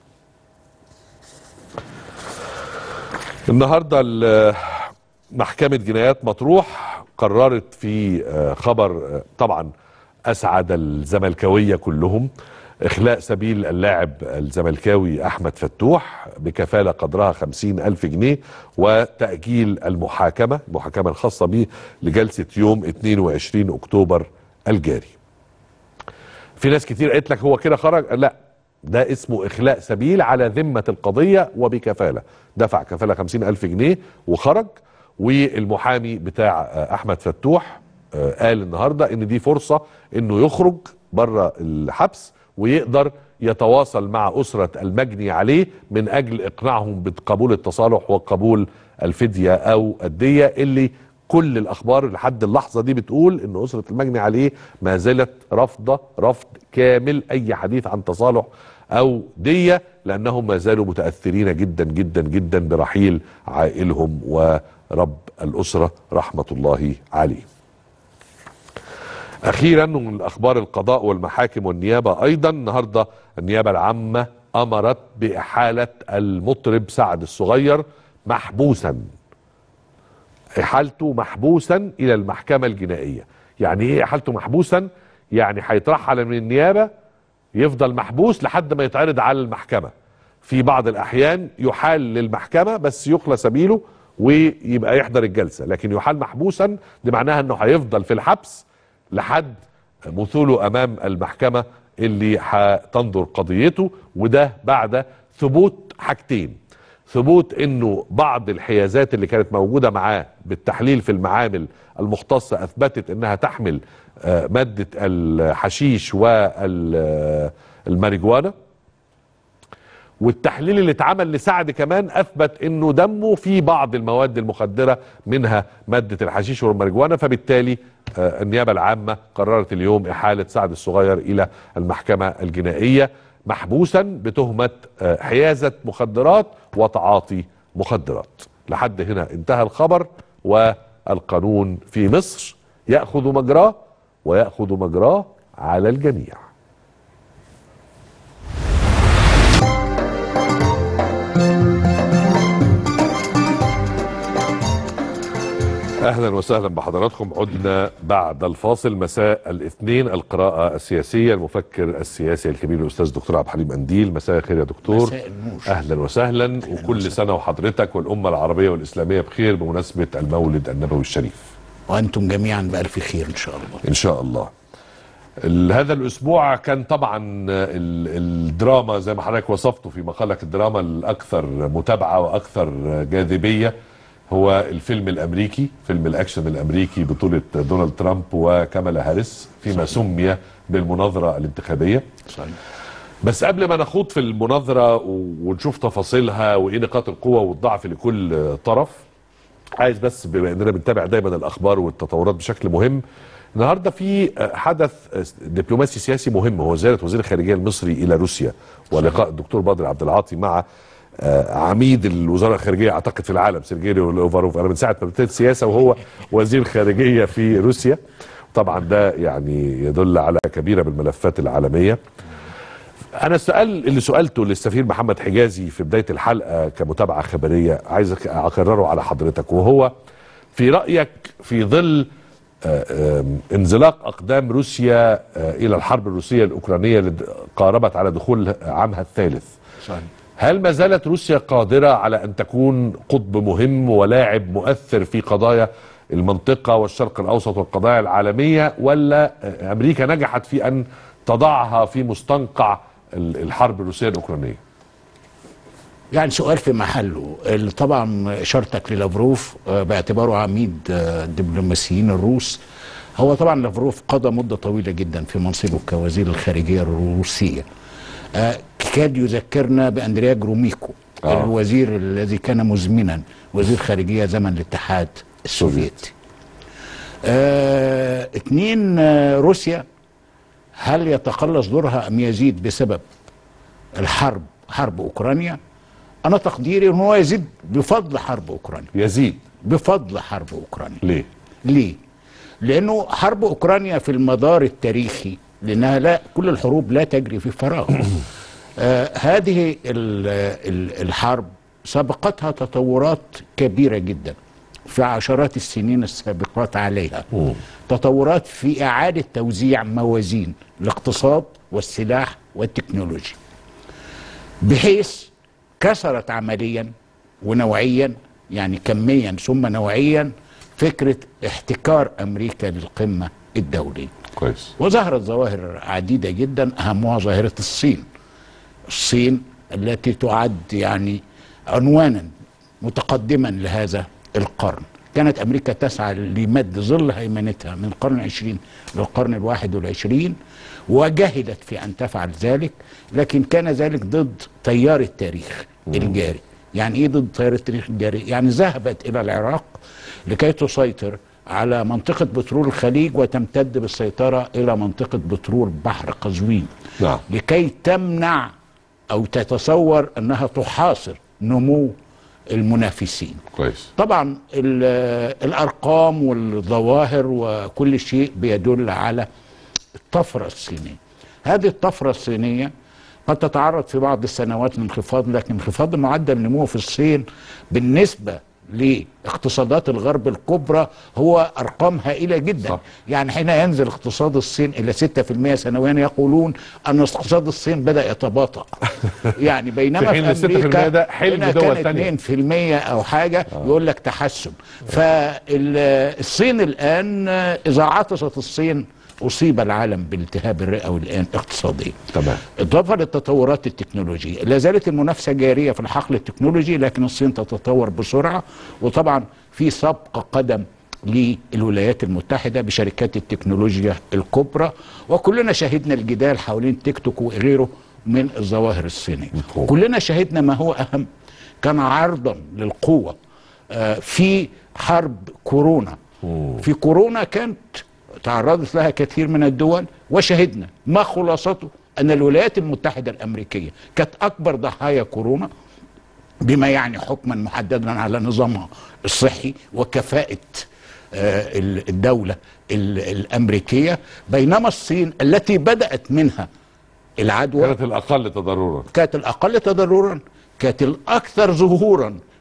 النهارده ال- محكمة جنايات مطروح قررت في آه، خبر آه، طبعا أسعد الزملكاوية كلهم إخلاء سبيل اللاعب الزملكاوي أحمد فتوح بكفالة قدرها خمسين ألف جنيه وتأجيل المحاكمة المحاكمة الخاصة به لجلسة يوم 22 أكتوبر الجاري في ناس كتير قالت لك هو كده خرج لا ده اسمه اخلاء سبيل على ذمه القضيه وبكفاله دفع كفاله خمسين الف جنيه وخرج والمحامي بتاع آه، احمد فتوح آه، قال النهارده ان دي فرصه انه يخرج بره الحبس ويقدر يتواصل مع اسره المجني عليه من اجل اقناعهم بقبول التصالح وقبول الفديه او الديه اللي كل الاخبار لحد اللحظه دي بتقول ان اسره المجني عليه ما زالت رافضه رفض كامل اي حديث عن تصالح او ديه لانهم ما زالوا متاثرين جدا جدا جدا برحيل عائلهم ورب الاسره رحمه الله عليه. اخيرا من اخبار القضاء والمحاكم والنيابه ايضا النهارده النيابه العامه امرت باحاله المطرب سعد الصغير محبوسا احالته محبوسا الى المحكمه الجنائيه يعني ايه احالته محبوسا يعني هيترحل من النيابه يفضل محبوس لحد ما يتعرض على المحكمه في بعض الاحيان يحال للمحكمه بس يخلى سبيله ويبقى يحضر الجلسه لكن يحال محبوسا دي معناها انه هيفضل في الحبس لحد مثوله امام المحكمه اللي هتنظر قضيته وده بعد ثبوت حاجتين ثبوت انه بعض الحيازات اللي كانت موجوده معاه بالتحليل في المعامل المختصه اثبتت انها تحمل آه، ماده الحشيش والماريجوانا والتحليل اللي اتعمل لسعد كمان اثبت انه دمه فيه بعض المواد المخدره منها ماده الحشيش والماريجوانا فبالتالي آه، النيابه العامه قررت اليوم احاله سعد الصغير الى المحكمه الجنائيه محبوسا بتهمه آه، حيازه مخدرات وتعاطي مخدرات لحد هنا انتهى الخبر والقانون في مصر ياخذ مجراه وياخذ مجراه على الجميع اهلا وسهلا بحضراتكم عدنا بعد الفاصل مساء الاثنين القراءة السياسية المفكر السياسي الكبير الاستاذ دكتور عبد الحليم انديل مساء الخير يا دكتور مساء النور. اهلا وسهلا وكل سنة وحضرتك والامة العربية والاسلامية بخير بمناسبة المولد النبوي الشريف وانتم جميعا بألف خير ان شاء الله ان شاء الله ال- هذا الاسبوع كان طبعا ال- الدراما زي ما حضرتك وصفته في مقالك الدراما الاكثر متابعه واكثر جاذبيه هو الفيلم الامريكي فيلم الاكشن الامريكي بطوله دونالد ترامب وكامالا هاريس فيما سمي بالمناظره الانتخابيه صحيح. بس قبل ما نخوض في المناظره و- ونشوف تفاصيلها وايه نقاط القوه والضعف لكل طرف عايز بس بما اننا بنتابع دايما الاخبار والتطورات بشكل مهم النهارده في حدث دبلوماسي سياسي مهم هو زياره وزير الخارجيه المصري الى روسيا ولقاء الدكتور بدر عبد العاطي مع آه، عميد الوزاره الخارجيه اعتقد في العالم سيرجي لوفاروف انا من ساعه ما ابتديت سياسه وهو وزير خارجيه في روسيا طبعا ده يعني يدل على كبيره بالملفات العالميه انا السؤال اللي سالته للسفير محمد حجازي في بدايه الحلقه كمتابعه خبريه عايز اكرره على حضرتك وهو في رايك في ظل آه، آم، انزلاق اقدام روسيا آه، الى الحرب الروسيه الاوكرانيه اللي قاربت على دخول عامها الثالث صحيح. هل ما زالت روسيا قادرة على أن تكون قطب مهم ولاعب مؤثر في قضايا المنطقة والشرق الأوسط والقضايا العالمية ولا أمريكا نجحت في أن تضعها في مستنقع ال- الحرب الروسية الأوكرانية يعني سؤال في محله ال- طبعا اشارتك للافروف آه، باعتباره عميد آه، الدبلوماسيين الروس هو طبعا لافروف قضى مده طويله جدا في منصبه كوزير الخارجيه الروسيه آه، كاد يذكرنا باندريا جروميكو آه. الوزير الذي كان مزمنا وزير خارجيه زمن الاتحاد السوفيتي آه، اتنين آه، روسيا هل يتقلص دورها ام يزيد بسبب الحرب حرب اوكرانيا انا تقديري ان هو يزيد بفضل حرب اوكرانيا يزيد بفضل حرب اوكرانيا ليه؟ ليه لانه حرب اوكرانيا في المدار التاريخي لانها لا كل الحروب لا تجري في فراغ آه هذه ال- ال- الحرب سبقتها تطورات كبيره جدا في عشرات السنين السابقات عليها تطورات في اعاده توزيع موازين الاقتصاد والسلاح والتكنولوجيا بحيث كسرت عمليا ونوعيا يعني كميا ثم نوعيا فكره احتكار امريكا للقمه الدوليه كويس وظهرت ظواهر عديده جدا اهمها ظاهره الصين الصين التي تعد يعني عنوانا متقدما لهذا القرن كانت امريكا تسعى لمد ظل هيمنتها من القرن العشرين للقرن الواحد والعشرين وجهدت في ان تفعل ذلك لكن كان ذلك ضد تيار التاريخ الجاري يعني ايه ضد تيار التاريخ الجاري يعني ذهبت الى العراق لكي تسيطر على منطقة بترول الخليج وتمتد بالسيطرة إلى منطقة بترول بحر قزوين نعم لكي تمنع أو تتصور أنها تحاصر نمو المنافسين كويس طبعا ال- الارقام والظواهر وكل شيء بيدل على الطفره الصينيه هذه الطفره الصينيه قد تتعرض في بعض السنوات لانخفاض لكن انخفاض معدل النمو في الصين بالنسبه لاقتصادات الغرب الكبرى هو ارقام هائله جدا صح. يعني حين ينزل اقتصاد الصين الى 6% سنويا يقولون ان اقتصاد الصين بدا يتباطا يعني بينما في حين في ال 6% امريكا ده حلم هنا دول كان تانية. 2% او حاجه يقول لك تحسن فالصين الان اذا عطست الصين اصيب العالم بالتهاب الرئوي الان اقتصاديا تمام اضافه للتطورات التكنولوجيه لا زالت المنافسه جاريه في الحقل التكنولوجي لكن الصين تتطور بسرعه وطبعا في سبق قدم للولايات المتحده بشركات التكنولوجيا الكبرى وكلنا شهدنا الجدال حوالين تيك توك وغيره من الظواهر الصينيه مفهوم. كلنا شهدنا ما هو اهم كان عرضا للقوه آه، في حرب كورونا في كورونا كانت تعرضت لها كثير من الدول وشهدنا ما خلاصته ان الولايات المتحده الامريكيه كانت اكبر ضحايا كورونا بما يعني حكما محددا على نظامها الصحي وكفاءه آه، ال- الدوله ال- الامريكيه بينما الصين التي بدات منها العدوى كانت الأقل تضررا كانت الأقل تضررا كانت الأكثر ظهورا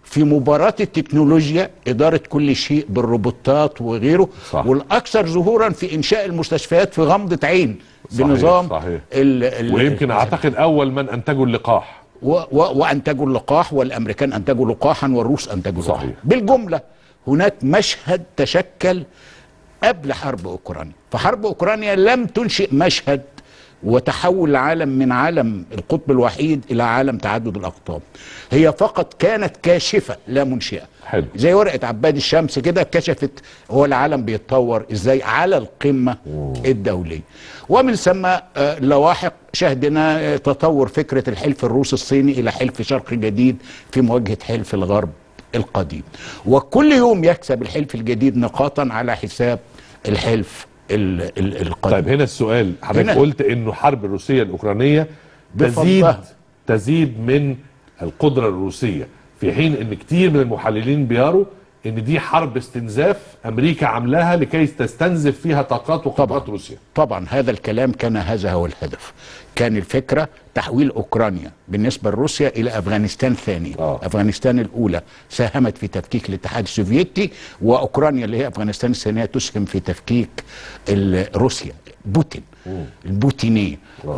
في مباراة التكنولوجيا إدارة كل شيء بالروبوتات وغيره صح. والأكثر ظهورا في إنشاء المستشفيات في غمضة عين صحيح، بنظام صحيح. ال ال ويمكن اعتقد اول من انتجوا اللقاح و و وانتجوا اللقاح والامريكان انتجوا لقاحا والروس انتجوا صحيح. لقاحا بالجمله هناك مشهد تشكل قبل حرب اوكرانيا فحرب اوكرانيا لم تنشئ مشهد وتحول العالم من عالم القطب الوحيد الى عالم تعدد الاقطاب هي فقط كانت كاشفه لا منشئه حلو. زي ورقه عباد الشمس كده كشفت هو العالم بيتطور ازاي على القمه الدوليه ومن ثم آه، لواحق شهدنا آه، تطور فكره الحلف الروسي الصيني الى حلف شرق جديد في مواجهه حلف الغرب القديم وكل يوم يكسب الحلف الجديد نقاطا على حساب الحلف ال ال القديم طيب هنا السؤال حضرتك هنا- قلت انه حرب الروسيه الاوكرانيه تزيد بفضلها. تزيد من القدره الروسيه في حين ان كتير من المحللين بيروا ان دي حرب استنزاف امريكا عاملاها لكي تستنزف فيها طاقات وقدرات روسيا طبعا هذا الكلام كان هذا هو الهدف كان الفكرة تحويل أوكرانيا بالنسبة لروسيا إلى أفغانستان ثانية آه. أفغانستان الأولى ساهمت في تفكيك الاتحاد السوفيتي وأوكرانيا اللي هي أفغانستان الثانية تسهم في تفكيك ال- روسيا بوتين البوتينية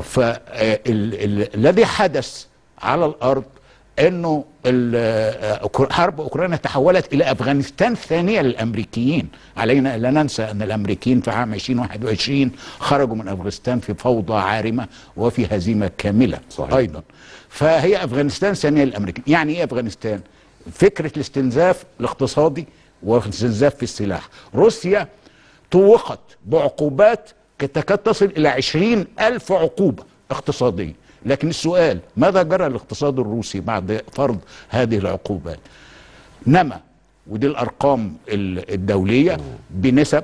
فالذي حدث على الأرض انه ال- آه، أوكر- حرب اوكرانيا تحولت الى افغانستان ثانيه للامريكيين علينا لا ننسى ان الامريكيين في عام 2021 خرجوا من افغانستان في فوضى عارمه وفي هزيمه كامله صحيح. ايضا فهي افغانستان ثانيه للامريكيين يعني ايه افغانستان فكره الاستنزاف الاقتصادي والاستنزاف في السلاح روسيا طوقت بعقوبات تكاد تصل إلى عشرين ألف عقوبة اقتصادية لكن السؤال ماذا جرى الاقتصاد الروسي بعد فرض هذه العقوبات نما ودي الأرقام ال- الدولية بنسب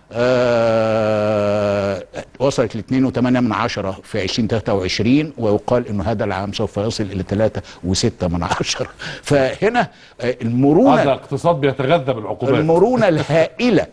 آه وصلت ل 2.8 من عشرة في 2023 ويقال انه هذا العام سوف يصل الى 3.6 من عشرة فهنا آه، المرونه هذا اقتصاد بيتغذى بالعقوبات المرونة الهائلة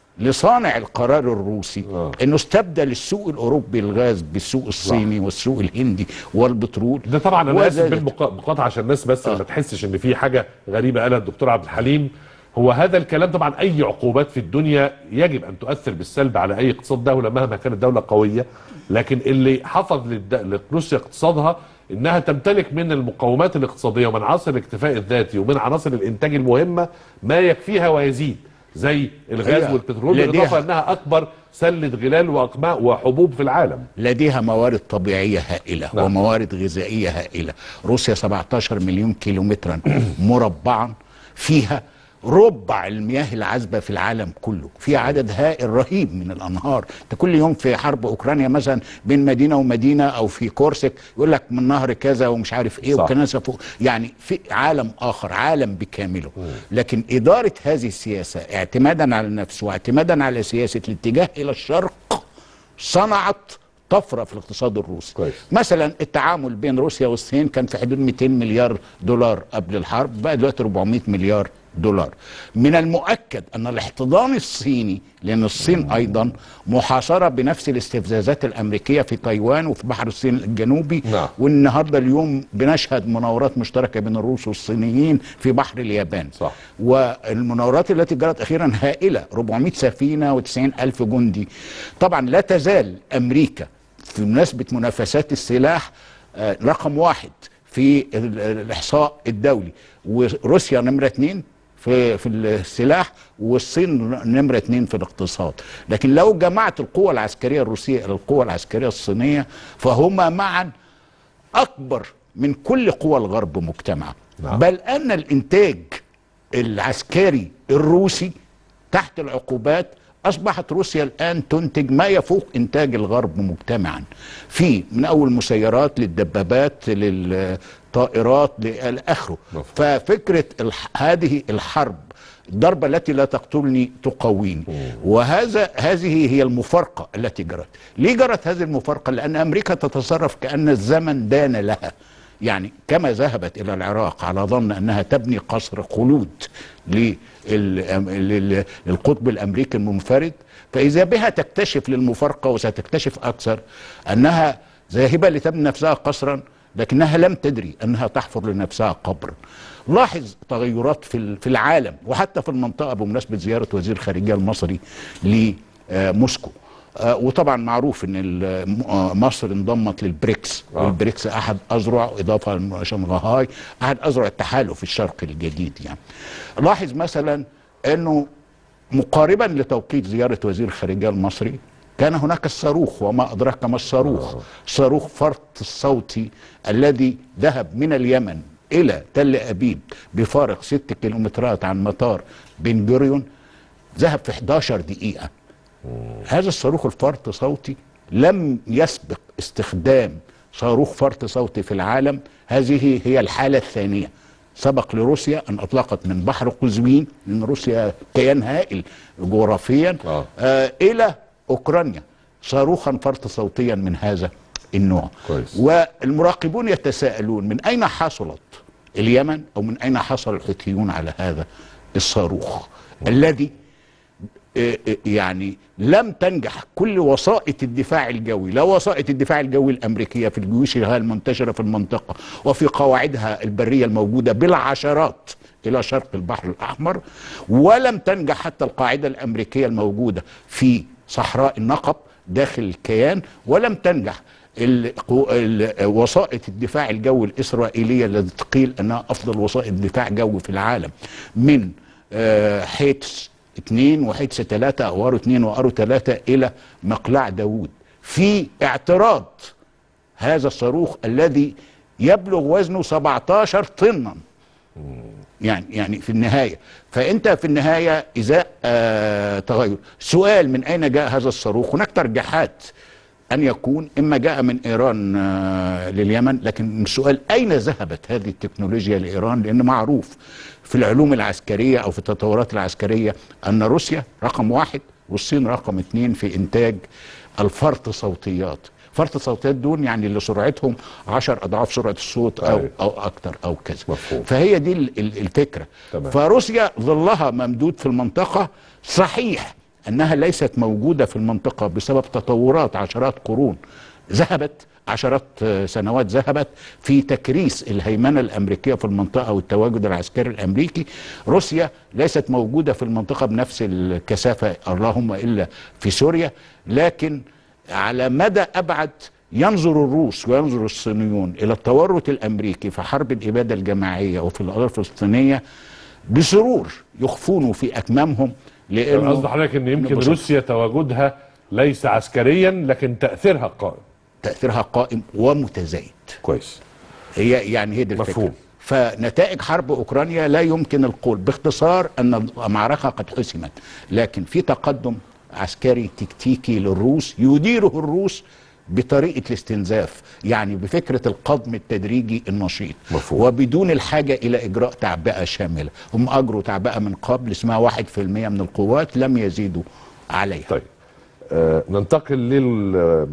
لصانع القرار الروسي آه. انه استبدل السوق الاوروبي الغاز بالسوق الصيني والسوق الهندي والبترول ده طبعا انا اسف وزادت. بالمقاطعه عشان الناس بس ما تحسش ان في حاجه غريبه قالها الدكتور عبد الحليم هو هذا الكلام طبعا اي عقوبات في الدنيا يجب ان تؤثر بالسلب على اي اقتصاد دوله مهما كانت دوله قويه لكن اللي حفظ للد- لروسيا اقتصادها انها تمتلك من المقومات الاقتصاديه ومن عناصر الاكتفاء الذاتي ومن عناصر الانتاج المهمه ما يكفيها ويزيد زي الغاز هي والبترول لديها- بالاضافه انها اكبر سله غلال واقماء وحبوب في العالم لديها موارد طبيعية هائلة نعم. وموارد غذائية هائلة روسيا 17 مليون كيلومترا مربعا فيها ربع المياه العذبة في العالم كله في عدد هائل رهيب من الأنهار انت كل يوم في حرب أوكرانيا مثلا بين مدينة ومدينة أو في كورسك يقول لك من نهر كذا ومش عارف إيه صح. وكناسة فوق يعني في عالم آخر عالم بكامله لكن إدارة هذه السياسة اعتمادا على النفس واعتمادا على سياسة الاتجاه إلى الشرق صنعت طفره في الاقتصاد الروسي كويس. مثلا التعامل بين روسيا والصين كان في حدود 200 مليار دولار قبل الحرب بقى دلوقتي 400 مليار دولار من المؤكد ان الاحتضان الصيني لان الصين ايضا محاصره بنفس الاستفزازات الامريكيه في تايوان وفي بحر الصين الجنوبي نعم. والنهارده اليوم بنشهد مناورات مشتركه بين الروس والصينيين في بحر اليابان صح. والمناورات التي جرت اخيرا هائله 400 سفينه و90 الف جندي طبعا لا تزال امريكا في مناسبه منافسات السلاح آه، رقم واحد في ال- الاحصاء الدولي وروسيا نمره اثنين في في السلاح والصين نمره اثنين في الاقتصاد لكن لو جمعت القوة العسكرية الروسية إلى القوة العسكرية الصينية فهما معا أكبر من كل قوى الغرب مجتمعا نعم. بل أن الإنتاج العسكري الروسي تحت العقوبات أصبحت روسيا الآن تنتج ما يفوق إنتاج الغرب مجتمعا في من أول مسيرات للدبابات للطائرات لآخره مفهوم. ففكرة الح... هذه الحرب الضربة التي لا تقتلني تقويني وهذا هذه هي المفارقة التي جرت ليه جرت هذه المفارقة لأن أمريكا تتصرف كأن الزمن دان لها يعني كما ذهبت إلى العراق على ظن أنها تبني قصر خلود لل- لل- للقطب الأمريكي المنفرد فإذا بها تكتشف للمفارقة وستكتشف أكثر أنها ذاهبة لتبني نفسها قصرا لكنها لم تدري انها تحفر لنفسها قبرا لاحظ تغيرات في ال- في العالم وحتى في المنطقه بمناسبه زياره وزير الخارجيه المصري لموسكو آه، وطبعا معروف ان ال- م- آه، مصر انضمت للبريكس آه. والبريكس احد اذرع اضافه لشنغهاي احد اذرع التحالف الشرقي الجديد يعني لاحظ مثلا انه مقاربا لتوقيت زياره وزير الخارجيه المصري كان هناك الصاروخ وما ادراك ما الصاروخ صاروخ فرط الصوتي الذي ذهب من اليمن الى تل ابيب بفارق ست كيلومترات عن مطار بن جوريون ذهب في 11 دقيقه هذا الصاروخ الفرط صوتي لم يسبق استخدام صاروخ فرط صوتي في العالم هذه هي الحالة الثانية سبق لروسيا أن أطلقت من بحر قزوين لأن روسيا كيان هائل جغرافيا آه. آه إلى أوكرانيا صاروخا فرط صوتيا من هذا النوع كويس. والمراقبون يتساءلون من أين حصلت اليمن أو من أين حصل الحوثيون على هذا الصاروخ الذي آه، آه، يعني لم تنجح كل وسائط الدفاع الجوي لا وسائط الدفاع الجوي الأمريكية في الجيوش المنتشرة في المنطقة وفي قواعدها البرية الموجودة بالعشرات إلى شرق البحر الأحمر ولم تنجح حتى القاعدة الأمريكية الموجودة في صحراء النقب داخل الكيان ولم تنجح القو- ال- وسائط الدفاع الجوي الإسرائيلية التي قيل أنها أفضل وسائط دفاع جوي في العالم من آه، حيتس اثنين وحيتس ثلاثة أو أرو اثنين وأرو ثلاثة إلى مقلع داوود في اعتراض هذا الصاروخ الذي يبلغ وزنه 17 طنا يعني يعني في النهايه فانت في النهايه ازاء آه تغير سؤال من اين جاء هذا الصاروخ هناك ترجيحات ان يكون اما جاء من ايران آه لليمن لكن السؤال اين ذهبت هذه التكنولوجيا لايران لان معروف في العلوم العسكريه او في التطورات العسكريه ان روسيا رقم واحد والصين رقم اثنين في انتاج الفرط صوتيات فرط الصوتيات دول يعني اللي سرعتهم عشر اضعاف سرعه الصوت او أيوة. او اكتر او كذا مفهوم. فهي دي ال- ال- الفكره تمام. فروسيا ظلها ممدود في المنطقه صحيح انها ليست موجوده في المنطقه بسبب تطورات عشرات قرون ذهبت عشرات آه، سنوات ذهبت في تكريس الهيمنه الامريكيه في المنطقه والتواجد العسكري الامريكي روسيا ليست موجوده في المنطقه بنفس الكثافه اللهم الا في سوريا لكن على مدى ابعد ينظر الروس وينظر الصينيون الى التورط الامريكي في حرب الاباده الجماعيه وفي القضيه الفلسطينيه بسرور يخفون في اكمامهم لانه قصد حضرتك ان يمكن بسيط. روسيا تواجدها ليس عسكريا لكن تاثيرها قائم تاثيرها قائم ومتزايد كويس هي يعني هي دي الفكره مفهوم. فنتائج حرب اوكرانيا لا يمكن القول باختصار ان المعركه قد حسمت لكن في تقدم عسكري تكتيكي للروس يديره الروس بطريقه الاستنزاف يعني بفكره القضم التدريجي النشيط مفهوم. وبدون الحاجه الى اجراء تعبئه شامله هم اجروا تعبئه من قبل اسمها واحد في المية من القوات لم يزيدوا عليها طيب آه ننتقل لل آه،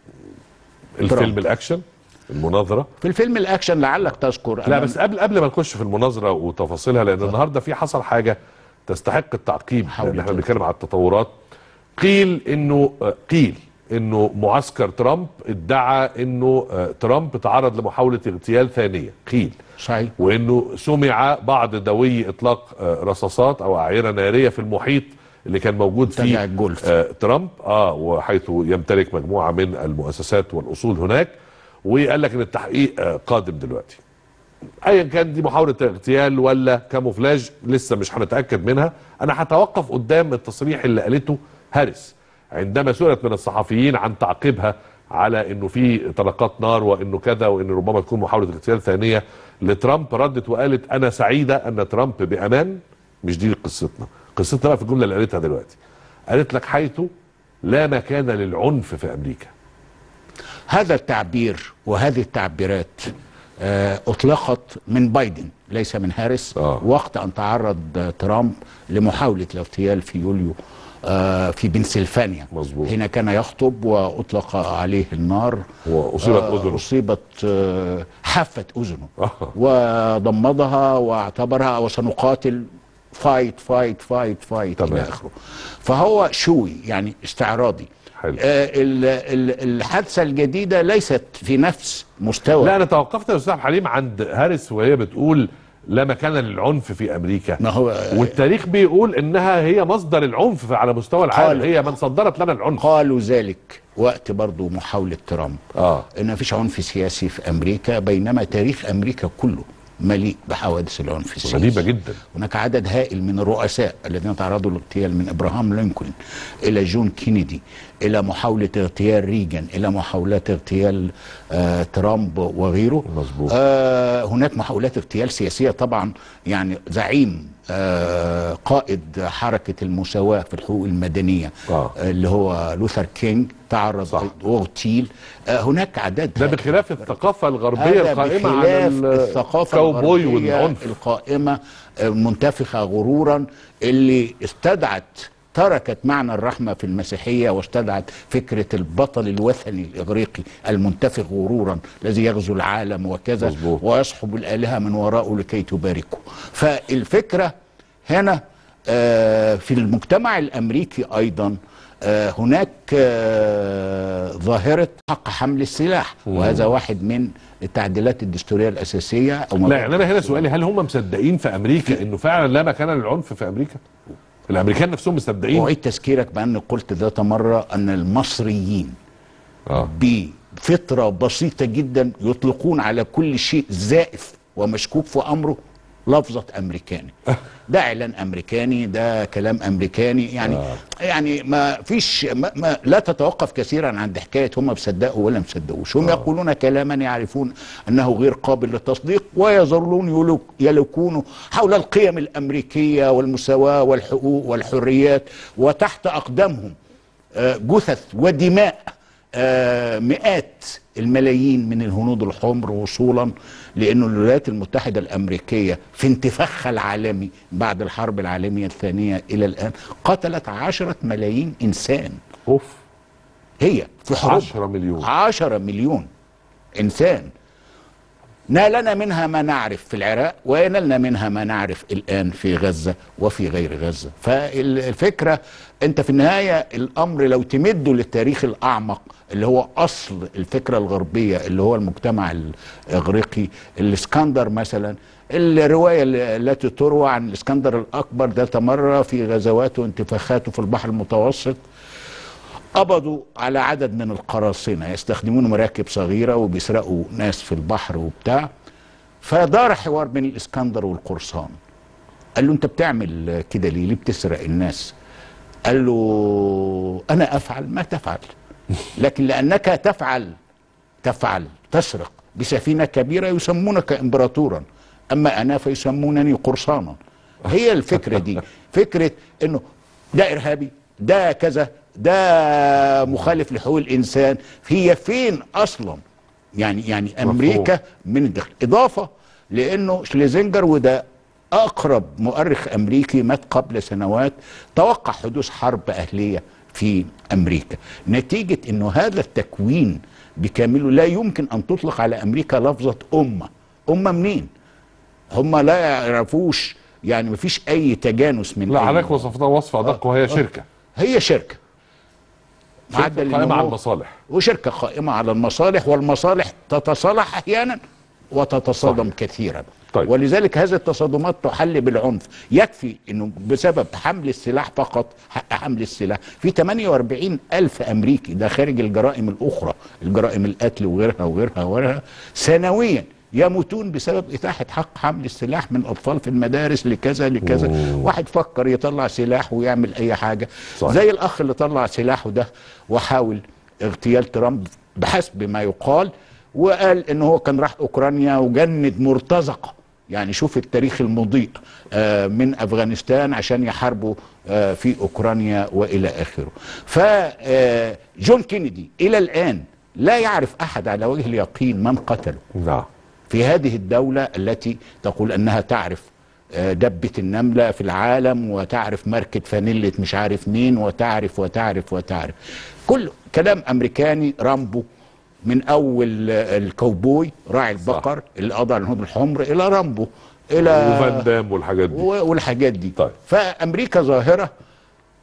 الفيلم ترامب. الاكشن المناظره في الفيلم الاكشن لعلك تذكر لا أمام- بس قبل قبل ما نخش في المناظره وتفاصيلها لان النهارده في حصل حاجه تستحق التعقيب حاول لان احنا يتذكر. بنتكلم على التطورات قيل انه آه، قيل انه معسكر ترامب ادعى انه آه، ترامب تعرض لمحاوله اغتيال ثانيه قيل صحيح وانه سمع بعض دوي اطلاق آه، رصاصات او اعيره ناريه في المحيط اللي كان موجود منتجع فيه الجولف. آه ترامب اه وحيث يمتلك مجموعه من المؤسسات والاصول هناك وقال لك ان التحقيق آه قادم دلوقتي ايا كان دي محاوله اغتيال ولا كاموفلاج لسه مش هنتاكد منها انا هتوقف قدام التصريح اللي قالته هاريس عندما سئلت من الصحفيين عن تعقيبها على انه في طلقات نار وانه كذا وان ربما تكون محاوله اغتيال ثانيه لترامب ردت وقالت انا سعيده ان ترامب بامان مش دي قصتنا قصتنا بقى في الجمله اللي قالتها دلوقتي قالت لك حيث لا مكان للعنف في امريكا هذا التعبير وهذه التعبيرات آه، اطلقت من بايدن ليس من هاريس آه. وقت ان تعرض آه، ترامب لمحاوله الاغتيال في يوليو آه، في بنسلفانيا مظبوط. حين كان يخطب واطلق عليه النار واصيبت آه، اذنه اصيبت آه، حافت اذنه آه. وضمدها واعتبرها وسنقاتل فايت فايت فايت فايت تمام. الى اخره فهو شوي يعني استعراضي حلو. آه ال- ال- الحادثه الجديده ليست في نفس مستوى لا انا توقفت يا استاذ حليم عند هارس وهي بتقول لا مكان للعنف في امريكا ما هو والتاريخ بيقول انها هي مصدر العنف على مستوى العالم قال- هي من صدرت لنا العنف قالوا ذلك وقت برضو محاولة ترامب اه ان مفيش عنف سياسي في امريكا بينما تاريخ امريكا كله مليء بحوادث العنف السياسي غريبه جدا هناك عدد هائل من الرؤساء الذين تعرضوا للاغتيال من ابراهام لينكولن الى جون كينيدي الى محاوله اغتيال ريجن الى محاولات اغتيال آه ترامب وغيره مظبوط. آه هناك محاولات اغتيال سياسيه طبعا يعني زعيم آه قائد حركه المساواه في الحقوق المدنيه آه. اللي هو لوثر كينج تعرض صح. واغتيل آه هناك اعداد ده هائلة. بخلاف الثقافه الغربيه هذا القائمه على بخلاف ال- الثقافة الكاوبوي الغربية والعنف القائمة المنتفخة غرورا اللي استدعت تركت معنى الرحمة في المسيحية واستدعت فكرة البطل الوثني الإغريقي المنتفخ غرورا الذي يغزو العالم وكذا مظبوط. ويصحب الآلهة من وراءه لكي تباركه فالفكرة هنا آه، في المجتمع الأمريكي أيضا آه، هناك آه، ظاهرة حق حمل السلاح وهذا واحد من التعديلات الدستورية الأساسية أو لا يعني انا هنا سؤالي هل هم مصدقين في امريكا انه فعلا لا مكان للعنف في امريكا الامريكان نفسهم مصدقين أعيد تذكيرك بأن قلت ذات مرة أن المصريين اه بفطرة بسيطة جدا يطلقون على كل شيء زائف ومشكوك في أمره لفظة أمريكاني ده إعلان أمريكاني ده كلام أمريكاني يعني آه. يعني ما فيش ما ما لا تتوقف كثيرا عند حكاية هم مصدقوا ولا مصدقوش هم آه. يقولون كلاما يعرفون أنه غير قابل للتصديق ويظلون يلوك يلوكون حول القيم الأمريكية والمساواة والحقوق والحريات وتحت أقدامهم آه، جثث ودماء آه، مئات الملايين من الهنود الحمر وصولا لأن الولايات المتحدة الأمريكية في انتفاخها العالمي بعد الحرب العالمية الثانية إلى الآن قتلت عشرة ملايين إنسان اوف هي في حروب 10 مليون عشرة مليون إنسان نالنا منها ما نعرف في العراق ونالنا منها ما نعرف الآن في غزة وفي غير غزة فالفكرة أنت في النهاية الأمر لو تمده للتاريخ الأعمق اللي هو أصل الفكرة الغربية اللي هو المجتمع الإغريقي الإسكندر مثلا الرواية التي تروى عن الإسكندر الأكبر ذات مرة في غزواته وانتفاخاته في البحر المتوسط قبضوا على عدد من القراصنة يستخدمون مراكب صغيرة وبيسرقوا ناس في البحر وبتاع فدار حوار بين الإسكندر والقرصان قال له أنت بتعمل كده ليه ليه بتسرق الناس قال له أنا أفعل ما تفعل لكن لأنك تفعل تفعل تسرق بسفينة كبيرة يسمونك إمبراطورا أما أنا فيسمونني قرصانا هي الفكرة دي فكرة أنه ده إرهابي ده كذا ده مخالف لحقوق الإنسان هي فين أصلا يعني يعني أمريكا من الداخل إضافة لأنه شليزنجر وده أقرب مؤرخ أمريكي مات قبل سنوات توقع حدوث حرب أهلية في أمريكا نتيجة أنه هذا التكوين بكامله لا يمكن أن تطلق على أمريكا لفظة أمة أمة منين هم لا يعرفوش يعني مفيش أي تجانس من لا أي حضرتك وصفتها وصف ادق وهي شركه هي شركة معدل قائمه على النمو. المصالح وشركة قائمة على المصالح والمصالح تتصالح أحيانا وتتصادم صحيح. كثيرا طيب. ولذلك هذه التصادمات تحل بالعنف يكفي أنه بسبب حمل السلاح فقط حق حمل السلاح في 48 ألف أمريكي ده خارج الجرائم الأخرى الجرائم القتل وغيرها وغيرها وغيرها سنويا يموتون بسبب إتاحة حق حمل السلاح من أطفال في المدارس لكذا لكذا أوه. واحد فكر يطلع سلاح ويعمل أي حاجة صحيح. زي الأخ اللي طلع سلاحه ده وحاول اغتيال ترامب بحسب ما يقال وقال ان هو كان راح اوكرانيا وجند مرتزقه يعني شوف التاريخ المضيء آه، من افغانستان عشان يحاربوا آه، في اوكرانيا والى اخره فجون كينيدي الى الان لا يعرف احد على وجه اليقين من قتله نعم في هذه الدولة التي تقول أنها تعرف آه، دبة النملة في العالم وتعرف ماركة فانيلة مش عارف مين وتعرف وتعرف وتعرف كل كلام أمريكاني رامبو من أول آه، الكوبوي راعي البقر اللي قضى على الهنود الحمر إلى رامبو إلى وفان دام والحاجات دي و- والحاجات دي طيب. فامريكا ظاهره في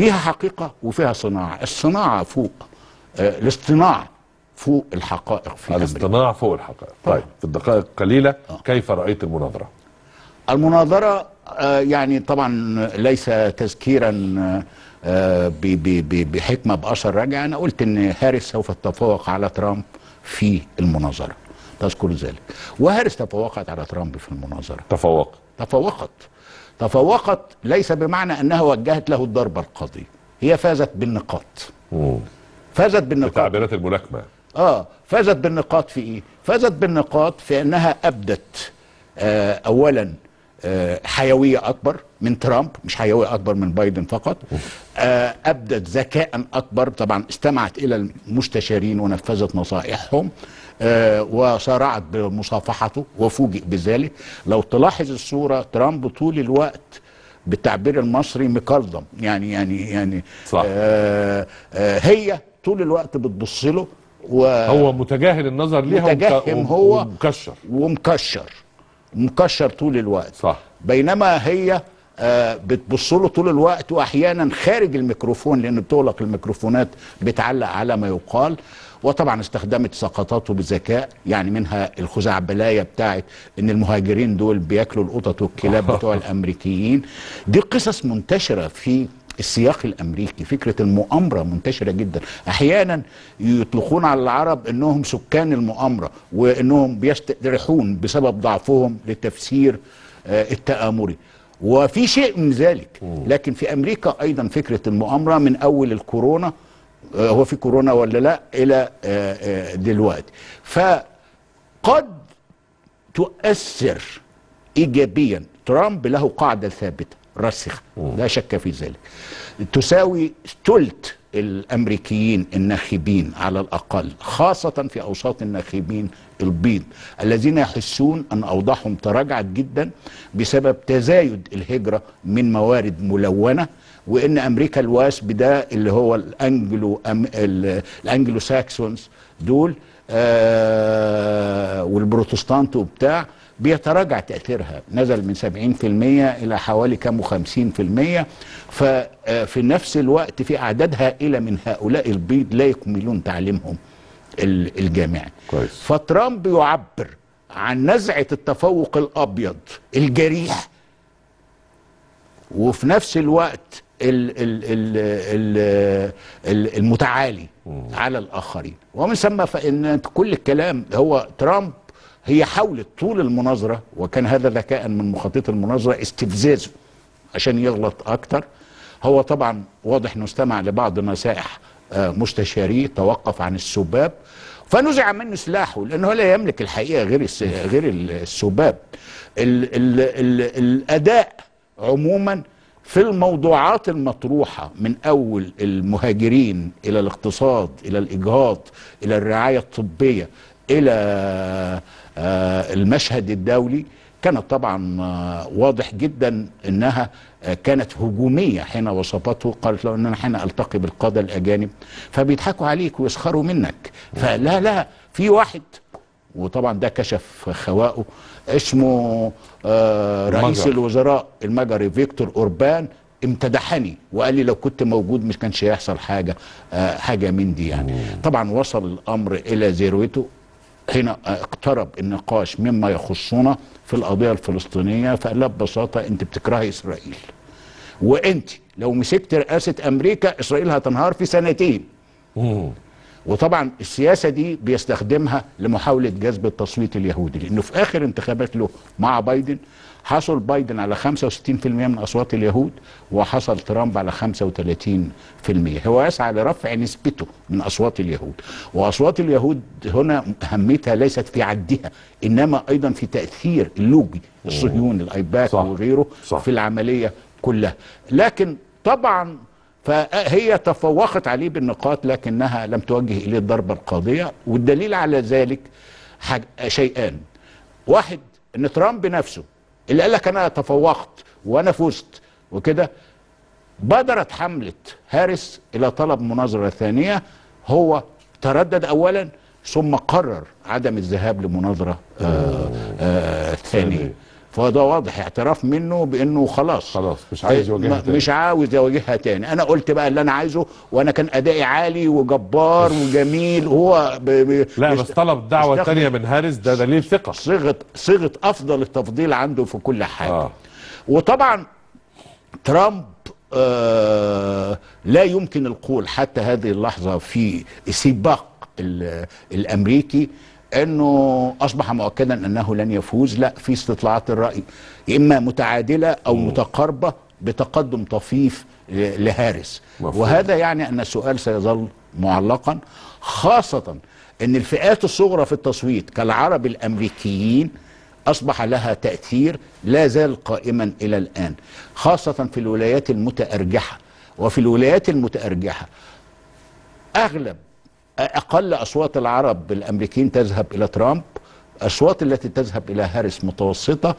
فيها حقيقه وفيها صناعه الصناعه فوق آه الاصطناع فوق الحقائق في امريكا الاصطناع فوق الحقائق طيب في الدقائق القليله كيف رايت المناظره المناظرة آه، يعني طبعا ليس تذكيرا آه، ب- ب- ب- بحكمة بأثر راجع أنا قلت أن هاريس سوف تتفوق على ترامب في المناظرة تذكر ذلك وهاريس تفوقت على ترامب في المناظرة تفوق تفوقت تفوقت ليس بمعنى أنها وجهت له الضربة القاضية هي فازت بالنقاط مم. فازت بالنقاط بتعبيرات الملاكمه اه فازت بالنقاط في ايه فازت بالنقاط في انها ابدت آه اولا آه حيويه اكبر من ترامب مش حيويه اكبر من بايدن فقط آه ابدت ذكاء اكبر طبعا استمعت الى المستشارين ونفذت نصائحهم آه وسارعت بمصافحته وفوجئ بذلك لو تلاحظ الصوره ترامب طول الوقت بالتعبير المصري مكلضم يعني يعني يعني صح. آه آه هي طول الوقت بتبص له و هو متجاهل النظر ليها ومك- متجهم هو ومكشر ومكشر مكشر طول الوقت صح بينما هي آه بتبص له طول الوقت واحيانا خارج الميكروفون لان بتغلق الميكروفونات بتعلق على ما يقال وطبعا استخدمت سقطاته بذكاء يعني منها الخزعبلايه بتاعت ان المهاجرين دول بياكلوا القطط والكلاب بتوع الامريكيين دي قصص منتشره في السياق الامريكي فكره المؤامره منتشره جدا احيانا يطلقون على العرب انهم سكان المؤامره وانهم بيستريحون بسبب ضعفهم لتفسير آه، التآمري وفي شيء من ذلك لكن في امريكا ايضا فكره المؤامره من اول الكورونا آه، هو في كورونا ولا لا الى آه، آه، دلوقتي فقد تؤثر ايجابيا ترامب له قاعده ثابته راسخه لا شك في ذلك تساوي ثلث الامريكيين الناخبين على الاقل خاصه في اوساط الناخبين البيض الذين يحسون ان اوضاعهم تراجعت جدا بسبب تزايد الهجره من موارد ملونه وان امريكا الواسب ده اللي هو الانجلو أم ال- الانجلو ساكسونز دول آه والبروتستانت وبتاع بيتراجع تأثيرها نزل من 70% إلى حوالي كام وخمسين في المية ففي نفس الوقت في أعداد هائلة من هؤلاء البيض لا يكملون تعليمهم ال- الجامعي كويس. فترامب يعبر عن نزعة التفوق الأبيض الجريح وفي نفس الوقت ال ال ال ال ال المتعالي على الاخرين ومن ثم فان كل الكلام هو ترامب هي حاولت طول المناظره وكان هذا ذكاء من مخطط المناظره استفزازه عشان يغلط اكتر هو طبعا واضح انه استمع لبعض نصائح آه، مستشاريه توقف عن السباب فنزع منه سلاحه لانه لا يملك الحقيقه غير الس- غير السباب ال ال ال الاداء عموما في الموضوعات المطروحه من اول المهاجرين الى الاقتصاد الى الاجهاض الى الرعايه الطبيه الى آه، المشهد الدولي كانت طبعا آه، واضح جدا انها آه، كانت هجوميه حين وصفته قالت له ان انا حين التقي بالقاده الاجانب فبيضحكوا عليك ويسخروا منك فلا لا في واحد وطبعا ده كشف خواءه اسمه آه رئيس المجر. الوزراء المجري فيكتور اوربان امتدحني وقال لي لو كنت موجود مش كانش هيحصل حاجه آه حاجه من دي يعني طبعا وصل الامر الى ذروته هنا اقترب النقاش مما يخصنا في القضيه الفلسطينيه فقال لها ببساطه انت بتكرهي اسرائيل وانت لو مسكت رئاسه امريكا اسرائيل هتنهار في سنتين مم. وطبعا السياسه دي بيستخدمها لمحاوله جذب التصويت اليهودي لانه في اخر انتخابات له مع بايدن حصل بايدن على 65% من اصوات اليهود وحصل ترامب على 35% هو يسعى لرفع نسبته من اصوات اليهود واصوات اليهود هنا اهميتها ليست في عدها انما ايضا في تاثير اللوبي الصهيوني الايباك صح. وغيره صح. في العمليه كلها لكن طبعا فهي تفوقت عليه بالنقاط لكنها لم توجه اليه الضربه القاضيه والدليل على ذلك حاج... شيئان واحد ان ترامب نفسه اللي قال لك انا تفوقت وانا فزت وكده بادرت حمله هارس الى طلب مناظره ثانيه هو تردد اولا ثم قرر عدم الذهاب لمناظره آه آه ثانيه فده واضح اعتراف منه بانه خلاص خلاص، مش عايز يواجهها ما- تاني. مش عاوز يواجهها تاني انا قلت بقى اللي انا عايزه وانا كان ادائي عالي وجبار وجميل وهو ب... ب... لا بيست- بس طلب دعوه بيستخدم تانية من هارس ده دليل ثقه صيغه صيغه افضل التفضيل عنده في كل حاجه آه. آه. وطبعا ترامب آه لا يمكن القول حتى هذه اللحظه في سباق ال- الامريكي انه اصبح مؤكدا انه لن يفوز لا في استطلاعات الراي اما متعادله او متقاربه بتقدم طفيف ل- لهارس مفهوم. وهذا يعني ان السؤال سيظل معلقا خاصه ان الفئات الصغرى في التصويت كالعرب الامريكيين اصبح لها تاثير لا زال قائما الى الان خاصه في الولايات المتارجحه وفي الولايات المتارجحه اغلب اقل اصوات العرب الامريكيين تذهب الى ترامب اصوات التي تذهب الى هاريس متوسطه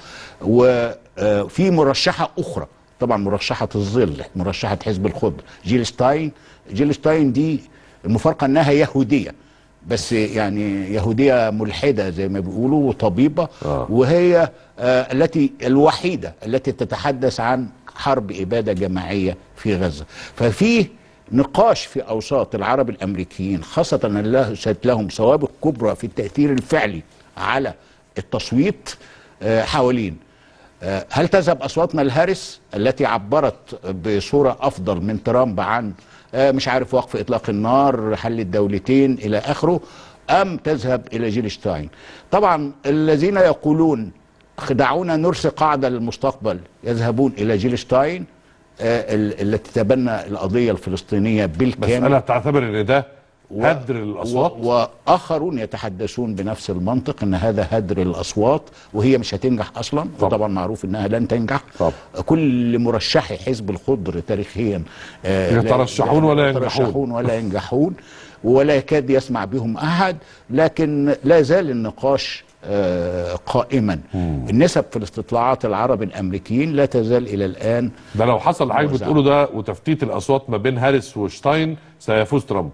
وفي مرشحه اخرى طبعا مرشحه الظل مرشحه حزب الخضر جيل ستاين جيل ستاين دي المفارقه انها يهوديه بس يعني يهوديه ملحده زي ما بيقولوا وطبيبه آه. وهي آه التي الوحيده التي تتحدث عن حرب اباده جماعيه في غزه ففي نقاش في اوساط العرب الامريكيين خاصه ان ليست لهم سوابق كبرى في التاثير الفعلي على التصويت آه، حوالين آه، هل تذهب اصواتنا لهاريس التي عبرت بصوره افضل من ترامب عن آه، مش عارف وقف اطلاق النار حل الدولتين الى اخره ام تذهب الى جيل شتاين طبعا الذين يقولون دعونا نرسي قاعده للمستقبل يذهبون الى جيل شتاين آه، ال- التي تبنى القضيه الفلسطينيه بالكامل مساله تعتبر ان ده و- هدر الاصوات و- واخرون يتحدثون بنفس المنطق ان هذا هدر الاصوات وهي مش هتنجح اصلا طبعا. وطبعا معروف انها لن تنجح طبعا. كل مرشحي حزب الخضر تاريخيا آه، لا- يترشحون ولا ينجحون. يترشحون ولا ينجحون ولا يكاد يسمع بهم احد لكن لا زال النقاش آه، قائما النسب في الاستطلاعات العرب الامريكيين لا تزال الى الان ده لو حصل اللي حضرتك موزع. بتقوله ده وتفتيت الاصوات ما بين هاريس وشتاين سيفوز ترامب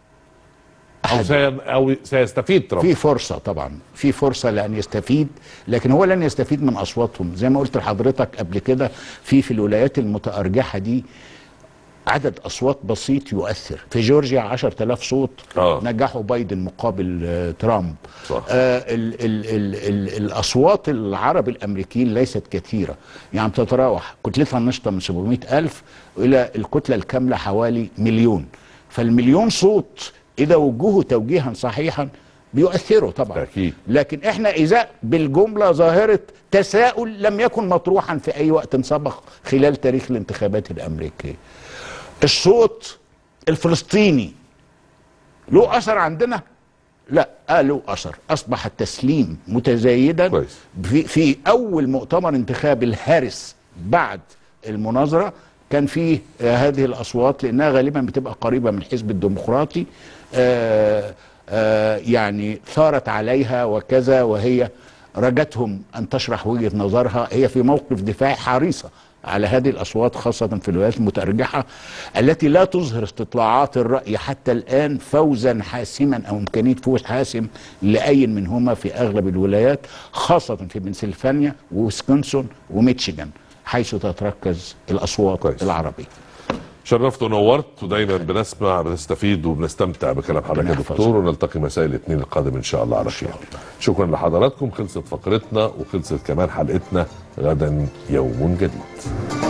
او سي او سيستفيد ترامب في فرصة طبعا في فرصة لأن يستفيد لكن هو لن يستفيد من أصواتهم زي ما قلت لحضرتك قبل كده في في الولايات المتأرجحة دي عدد أصوات بسيط يؤثر في جورجيا 10000 صوت آه. نجحوا بايدن مقابل آه ترامب صح. آه ال ال ال ال الأصوات العرب الأمريكيين ليست كثيرة يعني تتراوح كتلتها النشطة من 700 ألف إلى الكتلة الكاملة حوالي مليون فالمليون صوت إذا وجهوا توجيها صحيحا بيؤثروا طبعا أكيد. لكن احنا اذا بالجمله ظاهره تساؤل لم يكن مطروحا في اي وقت سبق خلال تاريخ الانتخابات الامريكيه الصوت الفلسطيني له اثر عندنا لا آه له اثر اصبح التسليم متزايدا كويس. في, في اول مؤتمر انتخابي الهارس بعد المناظره كان فيه آه هذه الاصوات لانها غالبا بتبقى قريبه من الحزب الديمقراطي آه آه يعني ثارت عليها وكذا وهي رجتهم ان تشرح وجهه نظرها هي في موقف دفاعي حريصه على هذه الاصوات خاصه في الولايات المتارجحه التي لا تظهر استطلاعات الراي حتى الان فوزا حاسما او امكانيه فوز حاسم لاي منهما في اغلب الولايات خاصه في بنسلفانيا وويسكونسن وميتشيغان حيث تتركز الاصوات كويس. العربيه شرفت ونورت ودايما بنسمع بنستفيد وبنستمتع بكلام حضرتك يا ربنا يحفظك. دكتور ونلتقي مساء الاثنين القادم ان شاء الله على خير شكرا لحضراتكم خلصت فقرتنا وخلصت كمان حلقتنا غدا يوم جديد